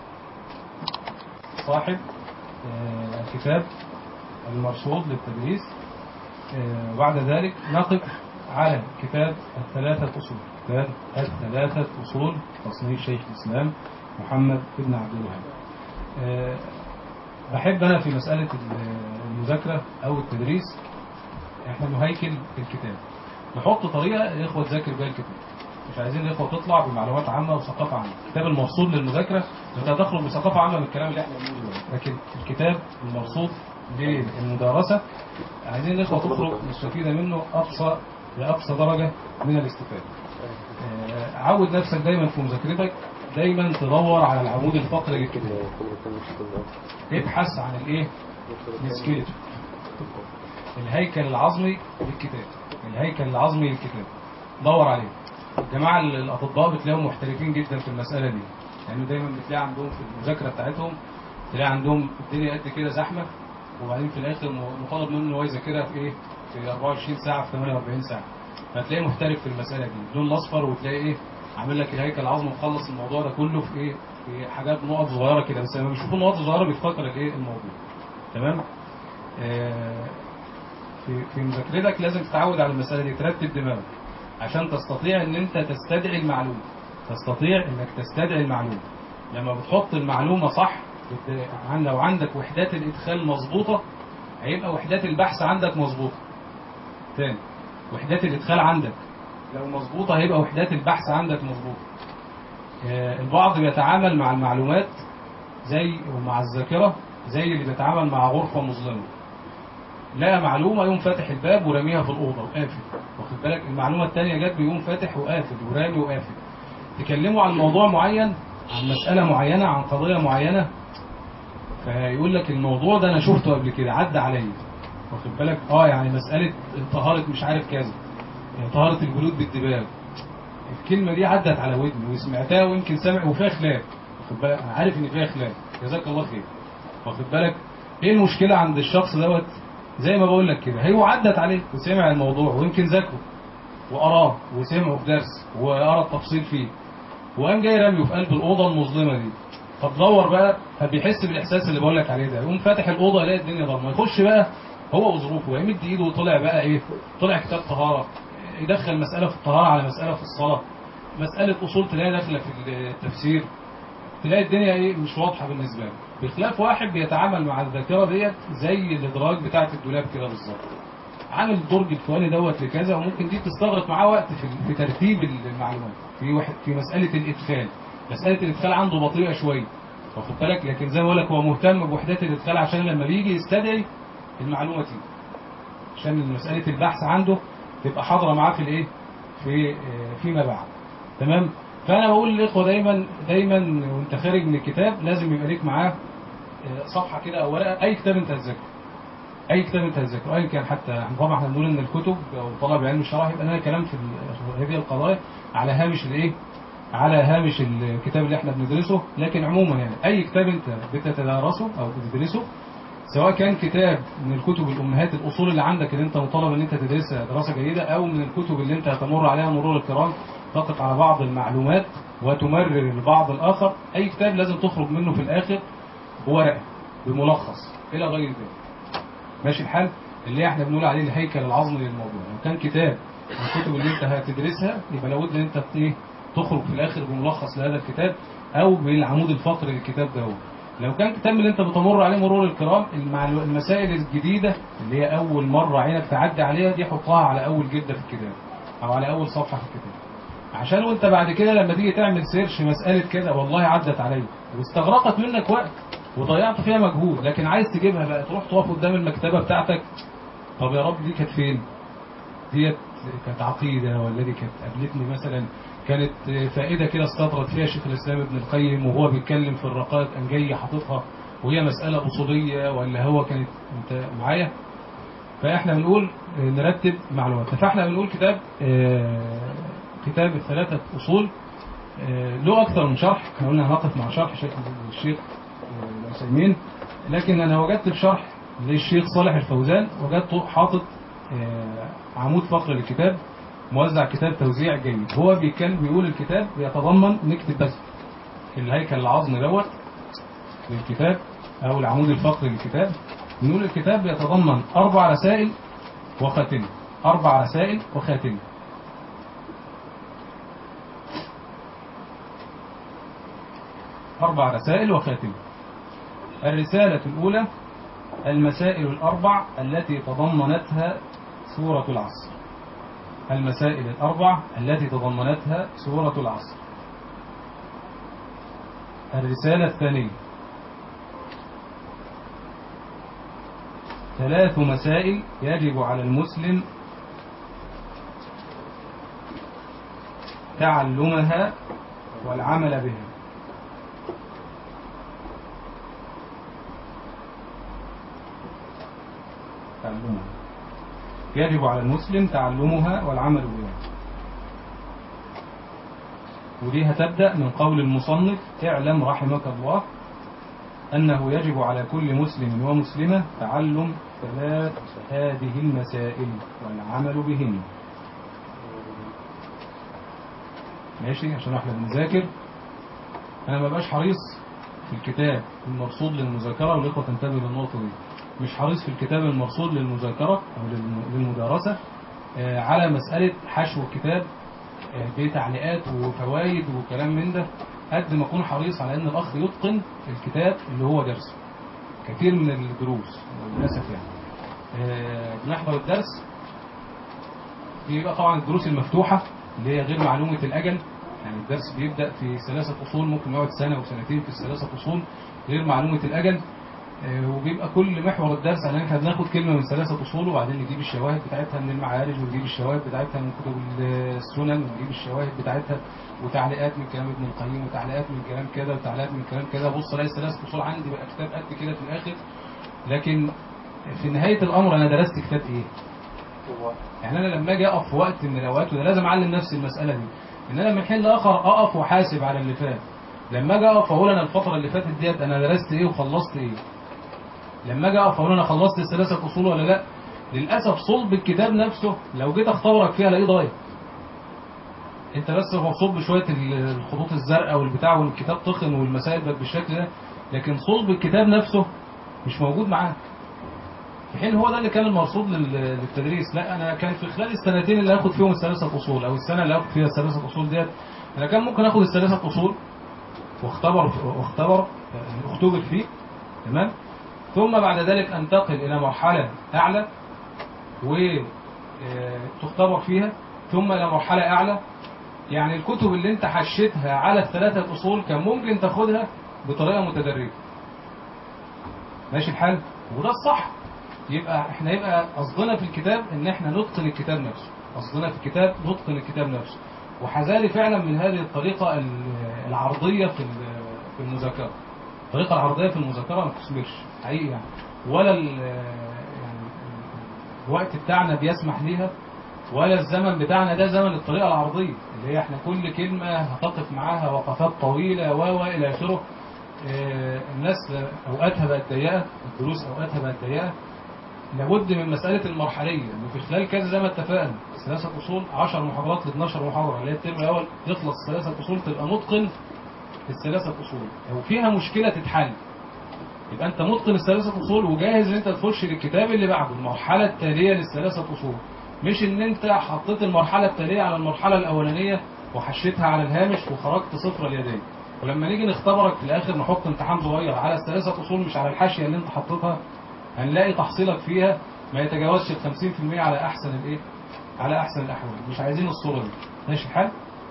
صاحب آه، الكتاب المرصود للتدريس آه، وبعد ذلك نقف على كتاب الثلاثة أصول كتاب الثلاثة أصول تصنيف شيخ الإسلام محمد بن عبد الوهاب آه، بحب أنا في مسألة المذاكرة أو التدريس إحنا نهيكل الكتاب نحط طريقه الاخوه تذاكر بيها الكتاب مش عايزين الاخوه تطلع بمعلومات عامه وثقافه عامه الكتاب المرصود للمذاكره انت هتخرج بثقافه عامه من الكلام اللي احنا بنقوله دلوقتي لكن الكتاب المرصود للمدارسه عايزين الاخوه تخرج مستفيده منه اقصى لاقصى درجه من الاستفاده آه، عود نفسك دايما في مذاكرتك دايما تدور على العمود الفقري للكتاب ابحث عن الايه السكيلت الهيكل العظمي للكتاب الهيكل العظمي للكتاب دور عليه الجماعه الاطباء بتلاقيهم محترفين جدا في المساله دي لانه يعني دايما بتلاقي عندهم في المذاكره بتاعتهم تلاقي عندهم الدنيا قد كده زحمه وبعدين في الاخر مطالب منه ان هو يذاكرها في ايه في 24 ساعه في 48 ساعه فتلاقيه محترف في المساله دي اللون الاصفر وتلاقي ايه عامل لك الهيكل العظمي مخلص الموضوع ده كله في ايه في حاجات نقط صغيره كده بس لما بيشوفوا نقط صغيره بيفتكر الايه الموضوع تمام آه في في مذاكرتك لازم تتعود على المساله دي ترتب دماغك عشان تستطيع ان انت تستدعي المعلومه تستطيع انك تستدعي المعلومه لما بتحط المعلومه صح بت- عن لو عندك وحدات الادخال مظبوطه هيبقى وحدات البحث عندك مظبوطه تاني وحدات الادخال عندك لو مظبوطه هيبقى وحدات البحث عندك مظبوطه آه، البعض بيتعامل مع المعلومات زي ومع الذاكره زي اللي بيتعامل مع غرفه مظلمه لقى معلومه يقوم فاتح الباب وراميها في الاوضه وقافل واخد بالك المعلومه الثانيه جت بيقوم فاتح وقافل ورامي وقافل تكلموا عن موضوع معين عن مساله معينه عن قضيه معينه فيقول لك الموضوع ده انا شفته قبل كده عدى عليا واخد بالك اه يعني مساله طهاره مش عارف كذا يعني طهاره الجلود بالدباغ الكلمه دي عدت على ودني وسمعتها ويمكن سامع وفيها خلاف واخد بالك انا عارف ان فيها خلاف جزاك الله خير واخد بالك ايه المشكله عند الشخص دوت زي ما بقول لك كده هو عدت عليه وسمع الموضوع ويمكن ذاكره وقراه وسمعه في درس وقرا التفصيل فيه وقام جاي راميه في قلب الاوضه المظلمه دي طب دور بقى فبيحس بالاحساس اللي بقول لك عليه ده يقوم فاتح الاوضه يلاقي الدنيا ضلمه يخش بقى هو وظروفه يمد ايده وطلع بقى ايه طلع كتاب طهاره يدخل مساله في الطهاره على مساله في الصلاه مساله اصول تلاقي داخله في التفسير تلاقي الدنيا ايه مش واضحه بالنسبه له بخلاف واحد بيتعامل مع الذاكره ديت زي الادراج بتاعه الدولاب كده بالظبط عامل الدرج الفلاني دوت لكذا وممكن دي تستغرق معاه وقت في, في ترتيب المعلومات في واحد في مساله الادخال مساله الادخال عنده بطيئه شويه واخد بالك لكن زي ما بقول لك هو مهتم بوحدات الادخال عشان لما بيجي يستدعي المعلومه دي عشان مساله البحث عنده تبقى حاضره معاه في الايه في آه، فيما بعد تمام فانا بقول للاخوه دايما دايما وانت خارج من الكتاب لازم يبقى ليك معاه آه، صفحه كده او ورقه اي كتاب انت هتذاكره اي كتاب انت هتذاكره ايا كان حتى يعني طبعا احنا بنقول ان الكتب او طلب علم الشرع يبقى لنا كلام في ال- هذه القضايا على هامش الايه على هامش الكتاب اللي احنا بندرسه لكن عموما يعني اي كتاب انت بتتدارسه او بتدرسه سواء كان كتاب من الكتب الامهات الاصول اللي عندك اللي انت مطالب ان انت تدرسها دراسه جيده او من الكتب اللي انت هتمر عليها مرور الكرام تقف على بعض المعلومات وتمرر البعض الاخر اي كتاب لازم تخرج منه في الاخر بورقه بملخص الى غير ذلك ماشي الحال اللي احنا بنقول عليه الهيكل العظمي للموضوع لو كان كتاب من الكتب اللي انت هتدرسها يبقى لابد ان انت ايه تخرج في الاخر بملخص لهذا الكتاب او بالعمود الفقري للكتاب ده هو. لو كان كتاب من اللي انت بتمر عليه مرور الكرام المعلو- المسائل الجديده اللي هي اول مره عينك تعدي عليها دي حطها على اول جلده في الكتاب او على اول صفحه في الكتاب عشان وانت بعد كده لما تيجي تعمل سيرش مساله كده والله عدت عليا واستغرقت منك وقت وضيعت فيها مجهود لكن عايز تجيبها بقى تروح تقف قدام المكتبه بتاعتك طب يا رب دي كانت فين؟ ديت كانت عقيده ولا دي كانت قابلتني مثلا كانت فائده كده استطرد فيها شيخ الاسلام ابن القيم وهو بيتكلم في الرقائق قام جاي حاططها وهي مساله اصوليه ولا هو كانت انت معايا؟ فاحنا بنقول نرتب معلومات فاحنا بنقول كتاب آه، كتاب الثلاثه اصول آه، له اكثر من شرح احنا قلنا هنقف مع شرح شيخ الشيخ آه، العثيمين لكن انا وجدت في شرح للشيخ صالح الفوزان وجدته حاطط آه، عمود فقر للكتاب موزع كتاب توزيع جيد هو بيتكلم بيقول الكتاب بيتضمن نكتب بس الهيكل العظمي دوت للكتاب او العمود الفقري للكتاب بنقول الكتاب بيتضمن اربع رسائل وخاتمه اربع رسائل وخاتمه أربع رسائل وخاتمة الرسالة الأولى المسائل الأربع التي تضمنتها سورة العصر المسائل الأربع التي تضمنتها سورة العصر الرسالة الثانية ثلاث مسائل يجب على المسلم تعلمها والعمل بها تعلمها يجب على المسلم تعلمها والعمل بها ودي هتبدأ من قول المصنف اعلم رحمك الله أنه يجب على كل مسلم ومسلمة تعلم ثلاث هذه المسائل والعمل بهن ماشي عشان احنا بنذاكر انا ما بقاش حريص في الكتاب المرصود للمذاكرة والإخوة تنتبه للنقطة دي مش حريص في الكتاب المرصود للمذاكرة أو للم- للمدارسة آه، على مسألة حشو الكتاب آه، بتعليقات وفوائد وكلام من ده قد ما أكون حريص على أن الأخ يتقن الكتاب اللي هو درسه كثير من الدروس للأسف يعني آه، بنحضر الدرس بيبقى طبعا الدروس المفتوحة اللي هي غير معلومة الأجل يعني الدرس بيبدأ في ثلاثة أصول ممكن يقعد سنة وسنتين في الثلاثة أصول غير معلومة الأجل آه، وبيبقى كل محور الدرس ان احنا بناخد كلمه من ثلاثه اصول وبعدين نجيب الشواهد بتاعتها من المعارج ونجيب الشواهد بتاعتها من كتب السنن ونجيب الشواهد بتاعتها وتعليقات من كلام ابن القيم وتعليقات من كلام كده وتعليقات من كلام كده بص الاقي ثلاثه اصول عندي بقى كتاب قد كده في الاخر لكن في نهايه الامر انا درست كتاب ايه؟ يعني انا لما اجي اقف في وقت من الاوقات وده لازم اعلم نفسي المساله دي ان انا من حين لاخر اقف واحاسب على اللي فات لما اجي اقف اقول انا الفتره اللي فاتت ديت انا درست ايه وخلصت ايه لما اجي اقف اقول انا خلصت الثلاثه اصول ولا لا للاسف صلب الكتاب نفسه لو جيت اختبرك فيها الاقيه ضايع انت بس مبسوط بشويه الخطوط الزرقاء والبتاع والكتاب تخن والمسائل بقت بالشكل ده لكن صلب الكتاب نفسه مش موجود معاك في حين هو ده اللي كان المرصود لل- للتدريس لا انا كان في خلال السنتين اللي هاخد فيهم الثلاثه اصول او السنه اللي هاخد فيها الثلاثه اصول ديت انا كان ممكن اخد الثلاثه اصول واختبر واختبر اختبر فيه تمام ثم بعد ذلك انتقل الى مرحله اعلى وتختبر فيها ثم الى مرحله اعلى يعني الكتب اللي انت حشيتها على الثلاثه اصول كان ممكن تاخدها بطريقه متدرجه ماشي الحال وده الصح يبقى احنا يبقى قصدنا في الكتاب ان احنا نتقن الكتاب نفسه قصدنا في الكتاب نتقن الكتاب نفسه وحذاري فعلا من هذه الطريقة ال- العرضية في ال- في المذاكرة الطريقة العرضية في المذاكرة ما تثمرش حقيقي يعني ولا ال- يعني الوقت بتاعنا بيسمح ليها ولا الزمن بتاعنا ده زمن الطريقة العرضية اللي هي احنا كل كلمة هتقف معاها وقفات طويلة و و إلى آخره آه، الناس أوقاتها بقت ضيقة الدروس أوقاتها بقت ضيقة لابد من مسألة المرحلية إنه في خلال كذا زي ما اتفقنا ثلاثة أصول 10 محاضرات ل 12 محاضرة اللي هي الترم الأول يخلص ثلاثة أصول تبقى متقن الثلاثة أصول لو فيها مشكلة تتحل يبقى أنت متقن الثلاثة أصول وجاهز إن أنت تخش للكتاب اللي بعده المرحلة التالية للثلاثة أصول مش إن أنت حطيت المرحلة التالية على المرحلة الأولانية وحشيتها على الهامش وخرجت صفر اليدين ولما نيجي نختبرك في الآخر نحط امتحان صغير على الثلاثة أصول مش على الحاشية اللي أنت حطيتها هنلاقي تحصيلك فيها ما يتجاوزش ال 50% على احسن الايه على احسن الاحوال مش عايزين الصوره دي ماشي الحال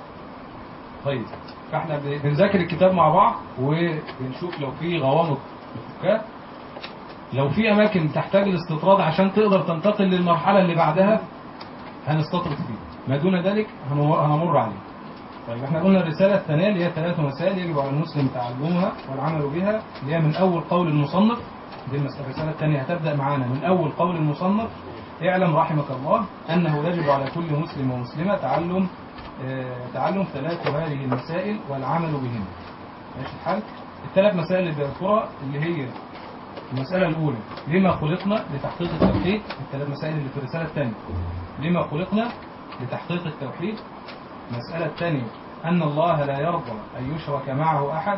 طيب فاحنا ب- بنذاكر الكتاب مع بعض وبنشوف لو في غوامض نفكها لو في اماكن تحتاج الاستطراد عشان تقدر تنتقل للمرحله اللي بعدها هنستطرد فيه ما دون ذلك هنو- هنمر عليه طيب احنا قلنا الرسالة الثانية اللي هي ثلاث مسائل يجب على المسلم تعلمها والعمل بها اللي هي من أول قول المصنف دي المس- الرسالة الثانية هتبدأ معانا من أول قول المصنف اعلم رحمك الله أنه يجب على كل مسلم ومسلمة تعلم آه، تعلم ثلاث هذه المسائل والعمل بهن ماشي الحال الثلاث مسائل اللي بذكرها اللي هي المسألة الأولى لما خلقنا لتحقيق التوحيد الثلاث مسائل اللي في الرسالة الثانية لما خلقنا لتحقيق التوحيد المسألة الثانية أن الله لا يرضى أن يشرك معه أحد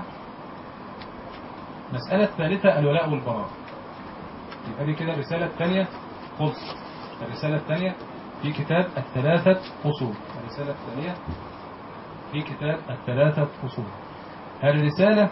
المسألة الثالثة الولاء والبراء يبقى دي كده الرسالة الثانية خلص الرسالة الثانية في كتاب الثلاثة أصول الرسالة الثانية في كتاب الثلاثة أصول الرسالة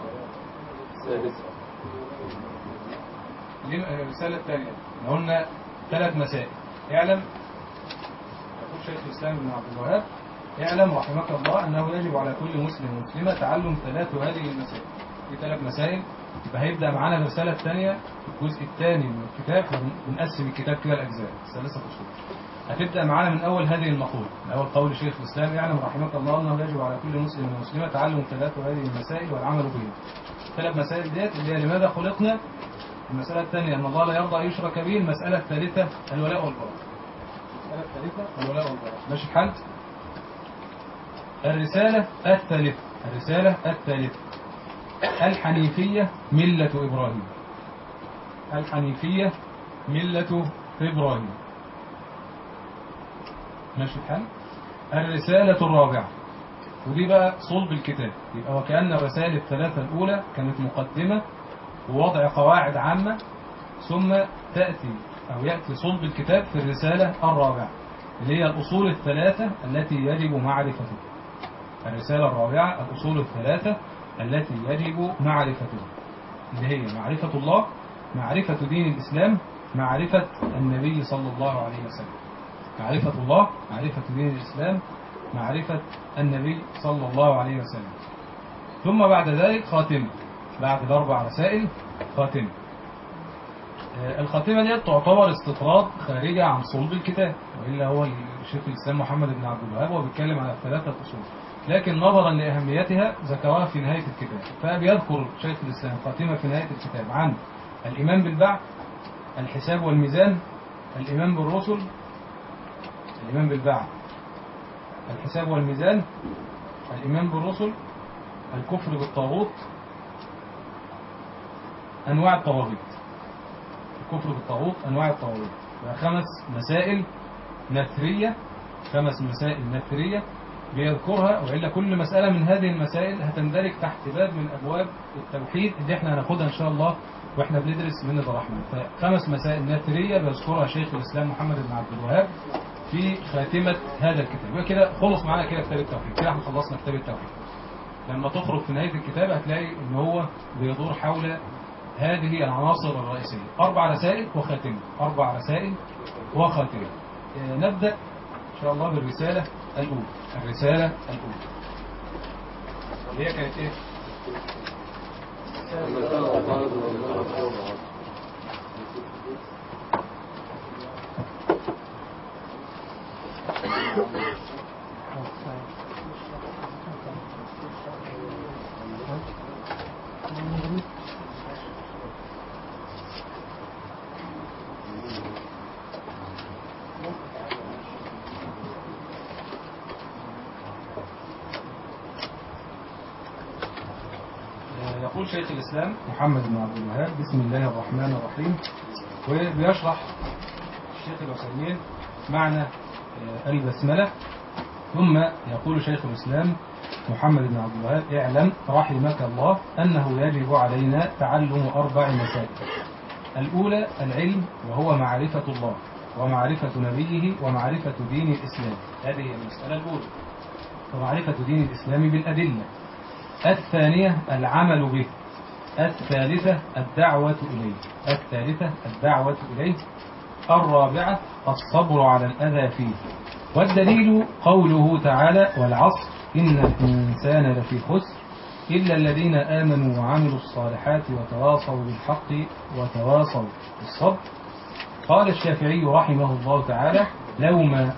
ليه الرسالة الثانية احنا قلنا ثلاث مسائل اعلم شيخ الإسلام ابن عبد الوهاب اعلم رحمك الله أنه يجب على كل مسلم ومسلمة تعلم ثلاث هذه المسائل في ثلاث مسائل يبقى هيبدأ معانا الرسالة الثانية الجزء الثاني من الكتاب احنا بنقسم الكتاب كده الأجزاء ثلاثة فصول هتبدأ معانا من أول هذه المقولة من أول قول شيخ الإسلام يعلم رحمك الله أنه يجب على كل مسلم ومسلمة تعلم ثلاث هذه المسائل والعمل بها ثلاث مسائل ديت اللي هي لماذا خلقنا المسألة الثانية أن الله لا يرضى أن يشرك به المسألة الثالثة الولاء والبراء المسألة الثالثة الولاء والبراء ماشي الحال الرسالة الثالثة الرسالة الثالثة الحنيفية ملة إبراهيم الحنيفية ملة إبراهيم ماشي الحال الرسالة الرابعة ودي بقى صلب الكتاب يبقى وكأن الرسائل الثلاثة الأولى كانت مقدمة ووضع قواعد عامة ثم تأتي أو يأتي صلب الكتاب في الرسالة الرابعة اللي هي الأصول الثلاثة التي يجب معرفتها الرسالة الرابعة الأصول الثلاثة التي يجب معرفتها اللي هي معرفة الله معرفة دين الإسلام معرفة النبي صلى الله عليه وسلم معرفة الله معرفة دين الإسلام معرفة النبي صلى الله عليه وسلم ثم بعد ذلك خاتمة بعد الأربع رسائل خاتمة آه، الخاتمة دي تعتبر استطراد خارجة عن صلب الكتاب وإلا هو الشيخ الإسلام محمد بن عبد الوهاب وهو بيتكلم على الثلاثة أصول لكن نظرا لأهميتها ذكرها في نهاية الكتاب فبيذكر شيخ الإسلام خاتمة في نهاية الكتاب عن الإيمان بالبعث الحساب والميزان الإيمان بالرسل الإيمان بالبعث الحساب والميزان الإيمان بالرسل الكفر بالطاغوت أنواع الطواغيت الكفر بالطاغوت أنواع الطواغيت خمس مسائل نثرية خمس مسائل نثرية بيذكرها وإلا كل مسألة من هذه المسائل هتندرج تحت باب من أبواب التوحيد اللي احنا هناخدها إن شاء الله واحنا بندرس من الرحمن فخمس مسائل نثرية بيذكرها شيخ الإسلام محمد بن عبد الوهاب في خاتمة هذا الكتاب يبقى كده خلص معانا كده كتاب التوحيد كده احنا خلصنا كتاب التوحيد لما تخرج في نهاية الكتاب هتلاقي ان هو بيدور حول هذه العناصر الرئيسية أربع رسائل وخاتمة أربع رسائل وخاتمة آه، نبدأ إن شاء الله بالرسالة الأولى الرسالة الأولى اللي هي كانت إيه؟ آه، يقول شيخ الإسلام محمد بن عبد الوهاب بسم الله الرحمن الرحيم وبيشرح الشيخ العثيمين معنى آه، البسملة ثم يقول شيخ الإسلام محمد بن عبد الوهاب اعلم رحمك الله أنه يجب علينا تعلم أربع مسائل الأولى العلم وهو معرفة الله ومعرفة نبيه ومعرفة دين الإسلام هذه هي المسألة الأولى ومعرفة دين الإسلام بالأدلة الثانية العمل به الثالثة الدعوة إليه الثالثة الدعوة إليه الرابعة الصبر على الأذى فيه والدليل قوله تعالى والعصر إن الإنسان لفي خسر إلا الذين آمنوا وعملوا الصالحات وتواصوا بالحق وتواصوا بالصبر قال الشافعي رحمه الله تعالى لو ما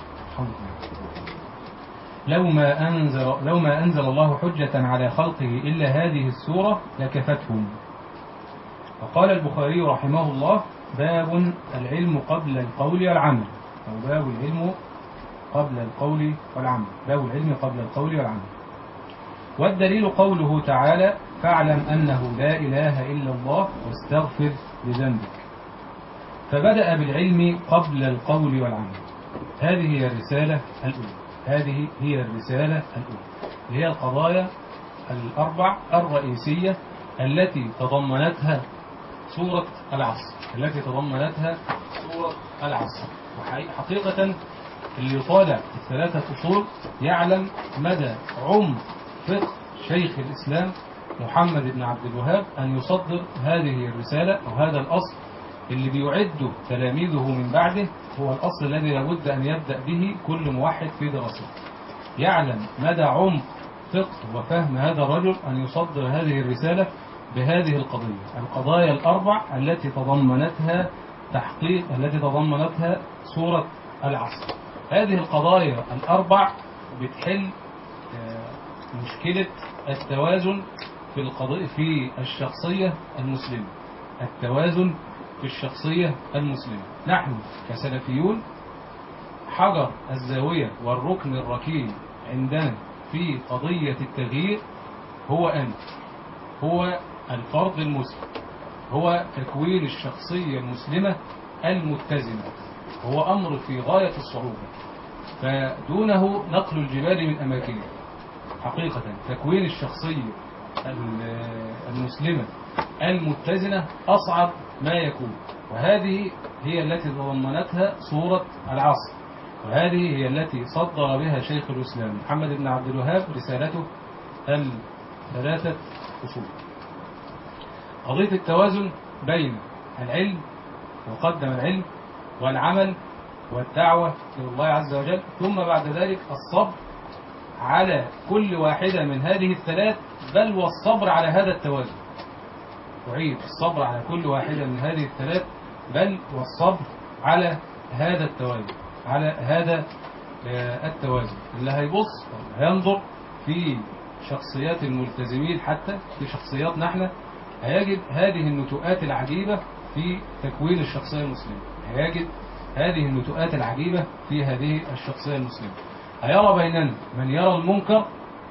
لو ما أنزل لو ما أنزل الله حجة على خلقه إلا هذه السورة لكفتهم وقال البخاري رحمه الله باب العلم قبل القول والعمل أو باب العلم قبل القول والعمل باب العلم قبل القول والعمل والدليل قوله تعالى فاعلم أنه لا إله إلا الله واستغفر لذنبك فبدأ بالعلم قبل القول والعمل هذه هي الرسالة الأولى هذه هي الرسالة الأولى اللي هي القضايا الأربع الرئيسية التي تضمنتها سورة العصر التي تضمنتها سورة العصر وحقيقة اللي يطالع الثلاثة أصول يعلم مدى عمق فقه شيخ الإسلام محمد بن عبد الوهاب أن يصدر هذه الرسالة أو هذا الأصل اللي بيعده تلاميذه من بعده هو الأصل الذي لابد أن يبدأ به كل موحد في دراسته يعلم مدى عمق فقه وفهم هذا الرجل أن يصدر هذه الرسالة بهذه القضية القضايا الأربع التي تضمنتها تحقيق التي تضمنتها سورة العصر هذه القضايا الأربع بتحل آه، مشكلة التوازن في القضية في الشخصية المسلمة التوازن في الشخصية المسلمة نحن كسلفيون حجر الزاوية والركن الركين عندنا في قضية التغيير هو أنت هو الفرد المسلم هو تكوين الشخصية المسلمة المتزنة هو أمر في غاية الصعوبة فدونه نقل الجبال من أماكنها حقيقة تكوين الشخصية ال- المسلمة المتزنة أصعب ما يكون وهذه هي التي تضمنتها صورة العصر وهذه هي التي صدر بها شيخ الإسلام محمد بن عبد الوهاب رسالته الثلاثة أصول قضية التوازن بين العلم وقدم العلم والعمل والدعوة إلى الله عز وجل ثم بعد ذلك الصبر على كل واحدة من هذه الثلاث بل والصبر على هذا التوازن أعيد الصبر على كل واحدة من هذه الثلاث بل والصبر على هذا التوازن على هذا آه، التوازن اللي هيبص أو هينظر في شخصيات الملتزمين حتى في شخصياتنا احنا هيجد هذه النتوءات العجيبة في تكوين الشخصية المسلمة هيجد هذه النتوءات العجيبة في هذه الشخصية المسلمة هيرى بيننا من يرى المنكر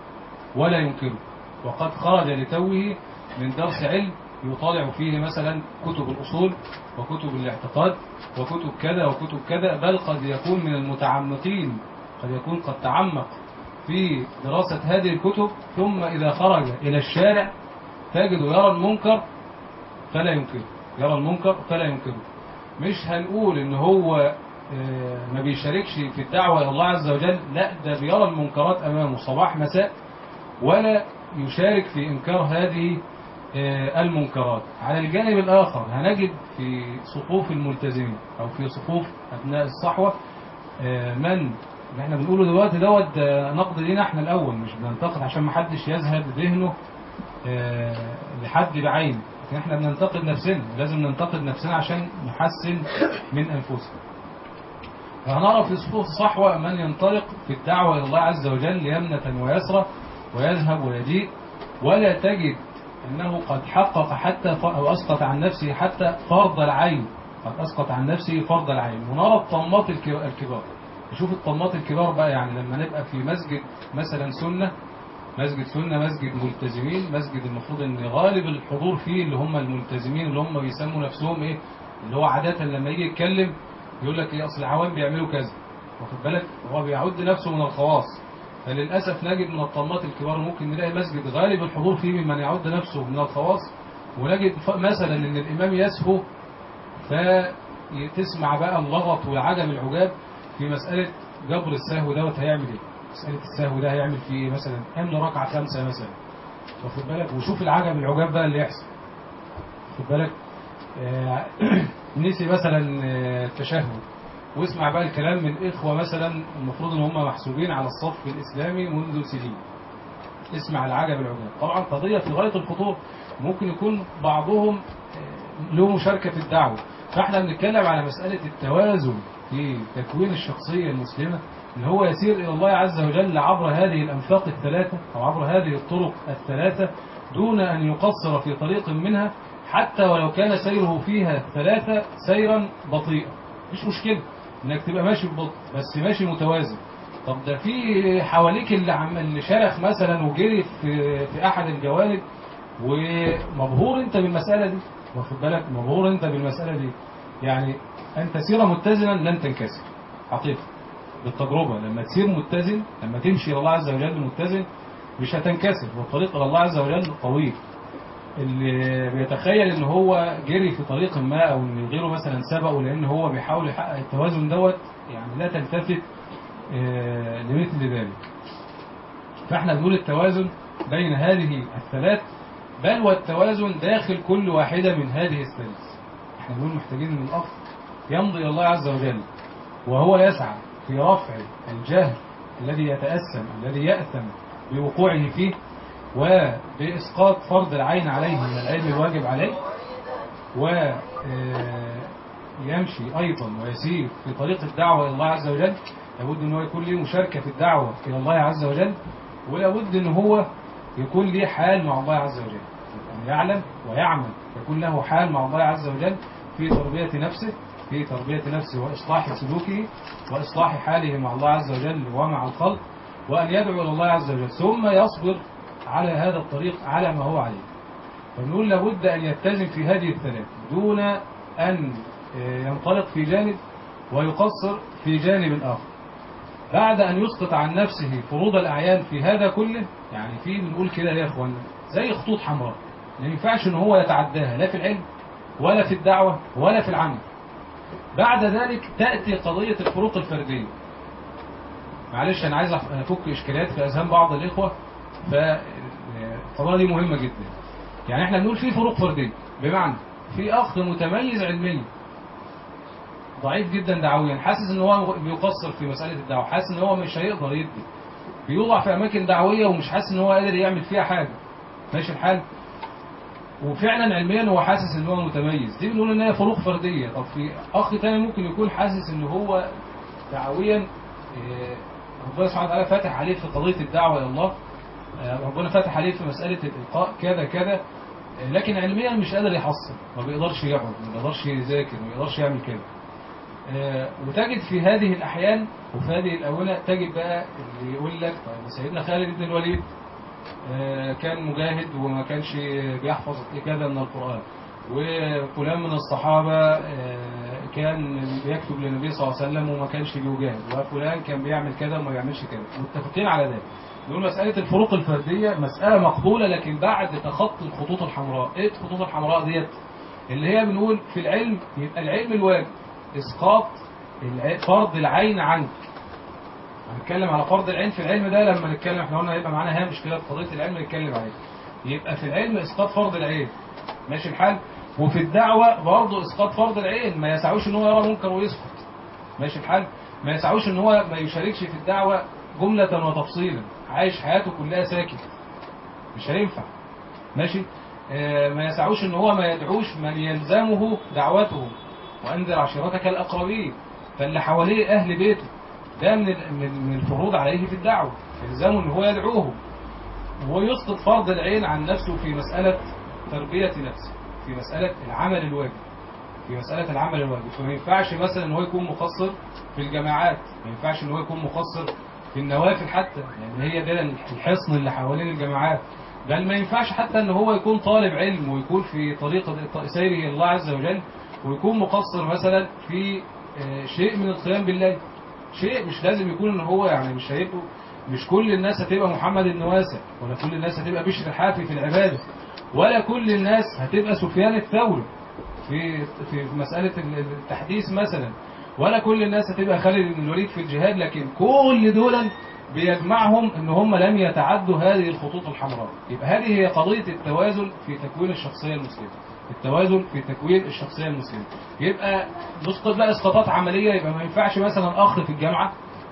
ولا ينكره وقد خرج لتوه من درس علم يطالع فيه مثلا كتب الأصول وكتب الاعتقاد وكتب كذا وكتب كذا بل قد يكون من المتعمقين قد يكون قد تعمق في دراسة هذه الكتب ثم إذا خرج إلى الشارع تجد يرى المنكر فلا ينكره يرى المنكر فلا ينكره مش هنقول ان هو آه، ما بيشاركش في الدعوة إلى الله عز وجل لا ده بيرى المنكرات أمامه صباح مساء ولا يشارك في إنكار هذه آه، المنكرات على الجانب الآخر هنجد في صفوف الملتزمين أو في صفوف أبناء الصحوة آه، من اللي احنا بنقوله دلوقتي دوت آه، نقد لينا احنا الأول مش بننتقد عشان ما حدش يذهب ذهنه آه، لحد بعينه لكن احنا بننتقد نفسنا لازم ننتقد نفسنا عشان نحسن من أنفسنا فهنرى في صفوف الصحوة من ينطلق في الدعوة إلى الله عز وجل يمنة ويسرى ويذهب ويجيء ولا تجد أنه قد حقق حتى ف- أو أسقط عن نفسه حتى فرض العين قد أسقط عن نفسه فرض العين ونرى الطمات الك- الكبار نشوف الطمات الكبار بقى يعني لما نبقى في مسجد مثلا سنة مسجد سنة مسجد ملتزمين مسجد المفروض ان غالب الحضور فيه اللي هم الملتزمين اللي هم بيسموا نفسهم ايه اللي هو عادة لما يجي يتكلم يقول لك ايه اصل العوام بيعملوا كذا واخد بالك هو بيعد نفسه من الخواص فللأسف نجد من الطمات الكبار ممكن نلاقي مسجد غالب الحضور فيه ممن يعد نفسه من الخواص ونجد ف- مثلا ان الامام يسهو فتسمع بقى اللغط والعجب العجاب في مسألة جبر السهو دوت هيعمل ايه مسألة السهو ده هيعمل فيه ايه مثلا امن ركعة خمسة مثلا واخد بالك وشوف العجب العجاب بقى اللي يحصل واخد بالك آه، نسي مثلا آه، التشهد واسمع بقى الكلام من إخوة مثلا المفروض ان هم محسوبين على الصف الإسلامي منذ سنين اسمع العجب العجاب طبعا قضية في غاية الخطورة ممكن يكون بعضهم آه، له مشاركة في الدعوة فاحنا بنتكلم على مسألة التوازن في تكوين الشخصية المسلمة ان هو يسير إلى الله عز وجل عبر هذه الأنفاق الثلاثة أو عبر هذه الطرق الثلاثة دون أن يقصر في طريق منها حتى ولو كان سيره فيها الثلاثة سيرا بطيئا مش مشكلة انك تبقى ماشي ببطء بس ماشي متوازن طب ده في حواليك اللي عم اللي شرخ مثلا وجري في في احد الجوانب ومبهور انت بالمسألة دي واخد بالك مبهور انت بالمسألة دي يعني ان تسير متزنا لن تنكسر حقيقة بالتجربة لما تسير متزن لما تمشي الى الله عز وجل متزن مش هتنكسر والطريق الى الله عز وجل طويل اللي بيتخيل ان هو جري في طريق ما او ان غيره مثلا سبقه لان هو بيحاول يحقق التوازن دوت يعني لا تلتفت آه، لمثل ذلك فاحنا بنقول التوازن بين هذه الثلاث بل والتوازن داخل كل واحدة من هذه الثلاث احنا بنقول محتاجين ان الاخ يمضي الى الله عز وجل وهو يسعى في رفع الجهل الذي يتأسم الذي يأثم بوقوعه فيه وبإسقاط فرض العين عليه من العلم الواجب عليه ويمشي أيضا ويسير في طريق الدعوة إلى الله عز وجل لابد أن هو يكون له مشاركة في الدعوة إلى الله عز وجل ولابد أن هو يكون له حال مع الله عز وجل أن يعلم ويعمل يكون له حال مع الله عز وجل في تربية نفسه في تربية نفسه وإصلاح سلوكه وإصلاح حاله مع الله عز وجل ومع الخلق وأن يدعو إلى الله عز وجل ثم يصبر على هذا الطريق على ما هو عليه فنقول لابد أن يلتزم في هذه الثلاث دون أن ينطلق في جانب ويقصر في جانب آخر بعد أن يسقط عن نفسه فروض الأعيان في هذا كله يعني في بنقول كده يا إخوانا زي خطوط حمراء ما ينفعش إن هو يتعداها لا في العلم ولا في الدعوة ولا في العمل بعد ذلك تأتي قضية الفروق الفردية معلش أنا عايز أفك إشكالات في أذهان بعض الإخوة فالقضايا دي مهمة جدا يعني احنا بنقول في فروق فردية بمعنى في أخ متميز علميا ضعيف جدا دعويا حاسس ان هو بيقصر في مسألة الدعوة حاسس ان هو مش هيقدر يدي بيوضع في أماكن دعوية ومش حاسس ان هو قادر يعمل فيها حاجة ماشي الحال وفعلا علميا هو حاسس ان هو متميز دي بنقول ان هي فروق فرديه طب في اخ تاني ممكن يكون حاسس ان هو دعويا ربنا سبحانه وتعالى فاتح عليه في قضيه الدعوه الى الله ربنا فاتح عليه في مساله الالقاء كذا كذا لكن علميا مش قادر يحصل ما بيقدرش يقعد ما بيقدرش يذاكر ما بيقدرش يعمل كده وتجد في هذه الاحيان وفي هذه الاونه تجد بقى اللي يقول لك طيب سيدنا خالد بن الوليد كان مجاهد وما كانش بيحفظ كذا من القرآن وفلان من الصحابة كان بيكتب للنبي صلى الله عليه وسلم وما كانش بيجاهد وفلان كان بيعمل كذا وما بيعملش كذا متفقين على ذلك نقول مسألة الفروق الفردية مسألة مقبولة لكن بعد تخطي الخطوط الحمراء ايه الخطوط الحمراء ديت اللي هي بنقول في العلم يبقى العلم الواجب اسقاط فرض العين عنك هنتكلم على فرض العين في العلم ده لما نتكلم احنا قلنا هيبقى معانا هامش كده في قضيه العلم نتكلم عليه يبقى في العلم اسقاط فرض العين ماشي الحال وفي الدعوه برضه اسقاط فرض العين ما يسعوش ان هو يرى منكر ويسكت ماشي الحال ما يسعوش ان هو ما يشاركش في الدعوه جمله وتفصيلا عايش حياته كلها ساكت مش هينفع ماشي آه ما يسعوش ان هو ما يدعوش من يلزمه دعوته وانذر عشيرتك الاقربين فاللي حواليه اهل بيته ده من من الفروض عليه في الدعوة يلزمه ان هو يدعوهم ويسقط فرض العين عن نفسه في مسألة تربية نفسه في مسألة العمل الواجب في مسألة العمل الواجب فما ينفعش مثلا ان هو يكون مقصر في الجماعات ما ينفعش ان هو يكون مقصر في النوافل حتى يعني هي ده الحصن اللي حوالين الجماعات بل ما ينفعش حتى ان هو يكون طالب علم ويكون في طريقة سيره الله عز وجل ويكون مقصر مثلا في شيء من القيام بالله شيء مش لازم يكون ان هو يعني مش هيبقوا مش كل الناس هتبقى محمد النواسع ولا كل الناس هتبقى بشر الحافي في العبادة ولا كل الناس هتبقى سفيان الثوري في في مسألة التحديث مثلا ولا كل الناس هتبقى خالد بن الوليد في الجهاد لكن كل دول بيجمعهم ان هم لم يتعدوا هذه الخطوط الحمراء يبقى هذه هي قضية التوازن في تكوين الشخصية المسلمة التوازن في تكوين الشخصية المسلمة يبقى نسقط بقى اسقاطات عملية يبقى ما ينفعش مثلا اخ في الجامعة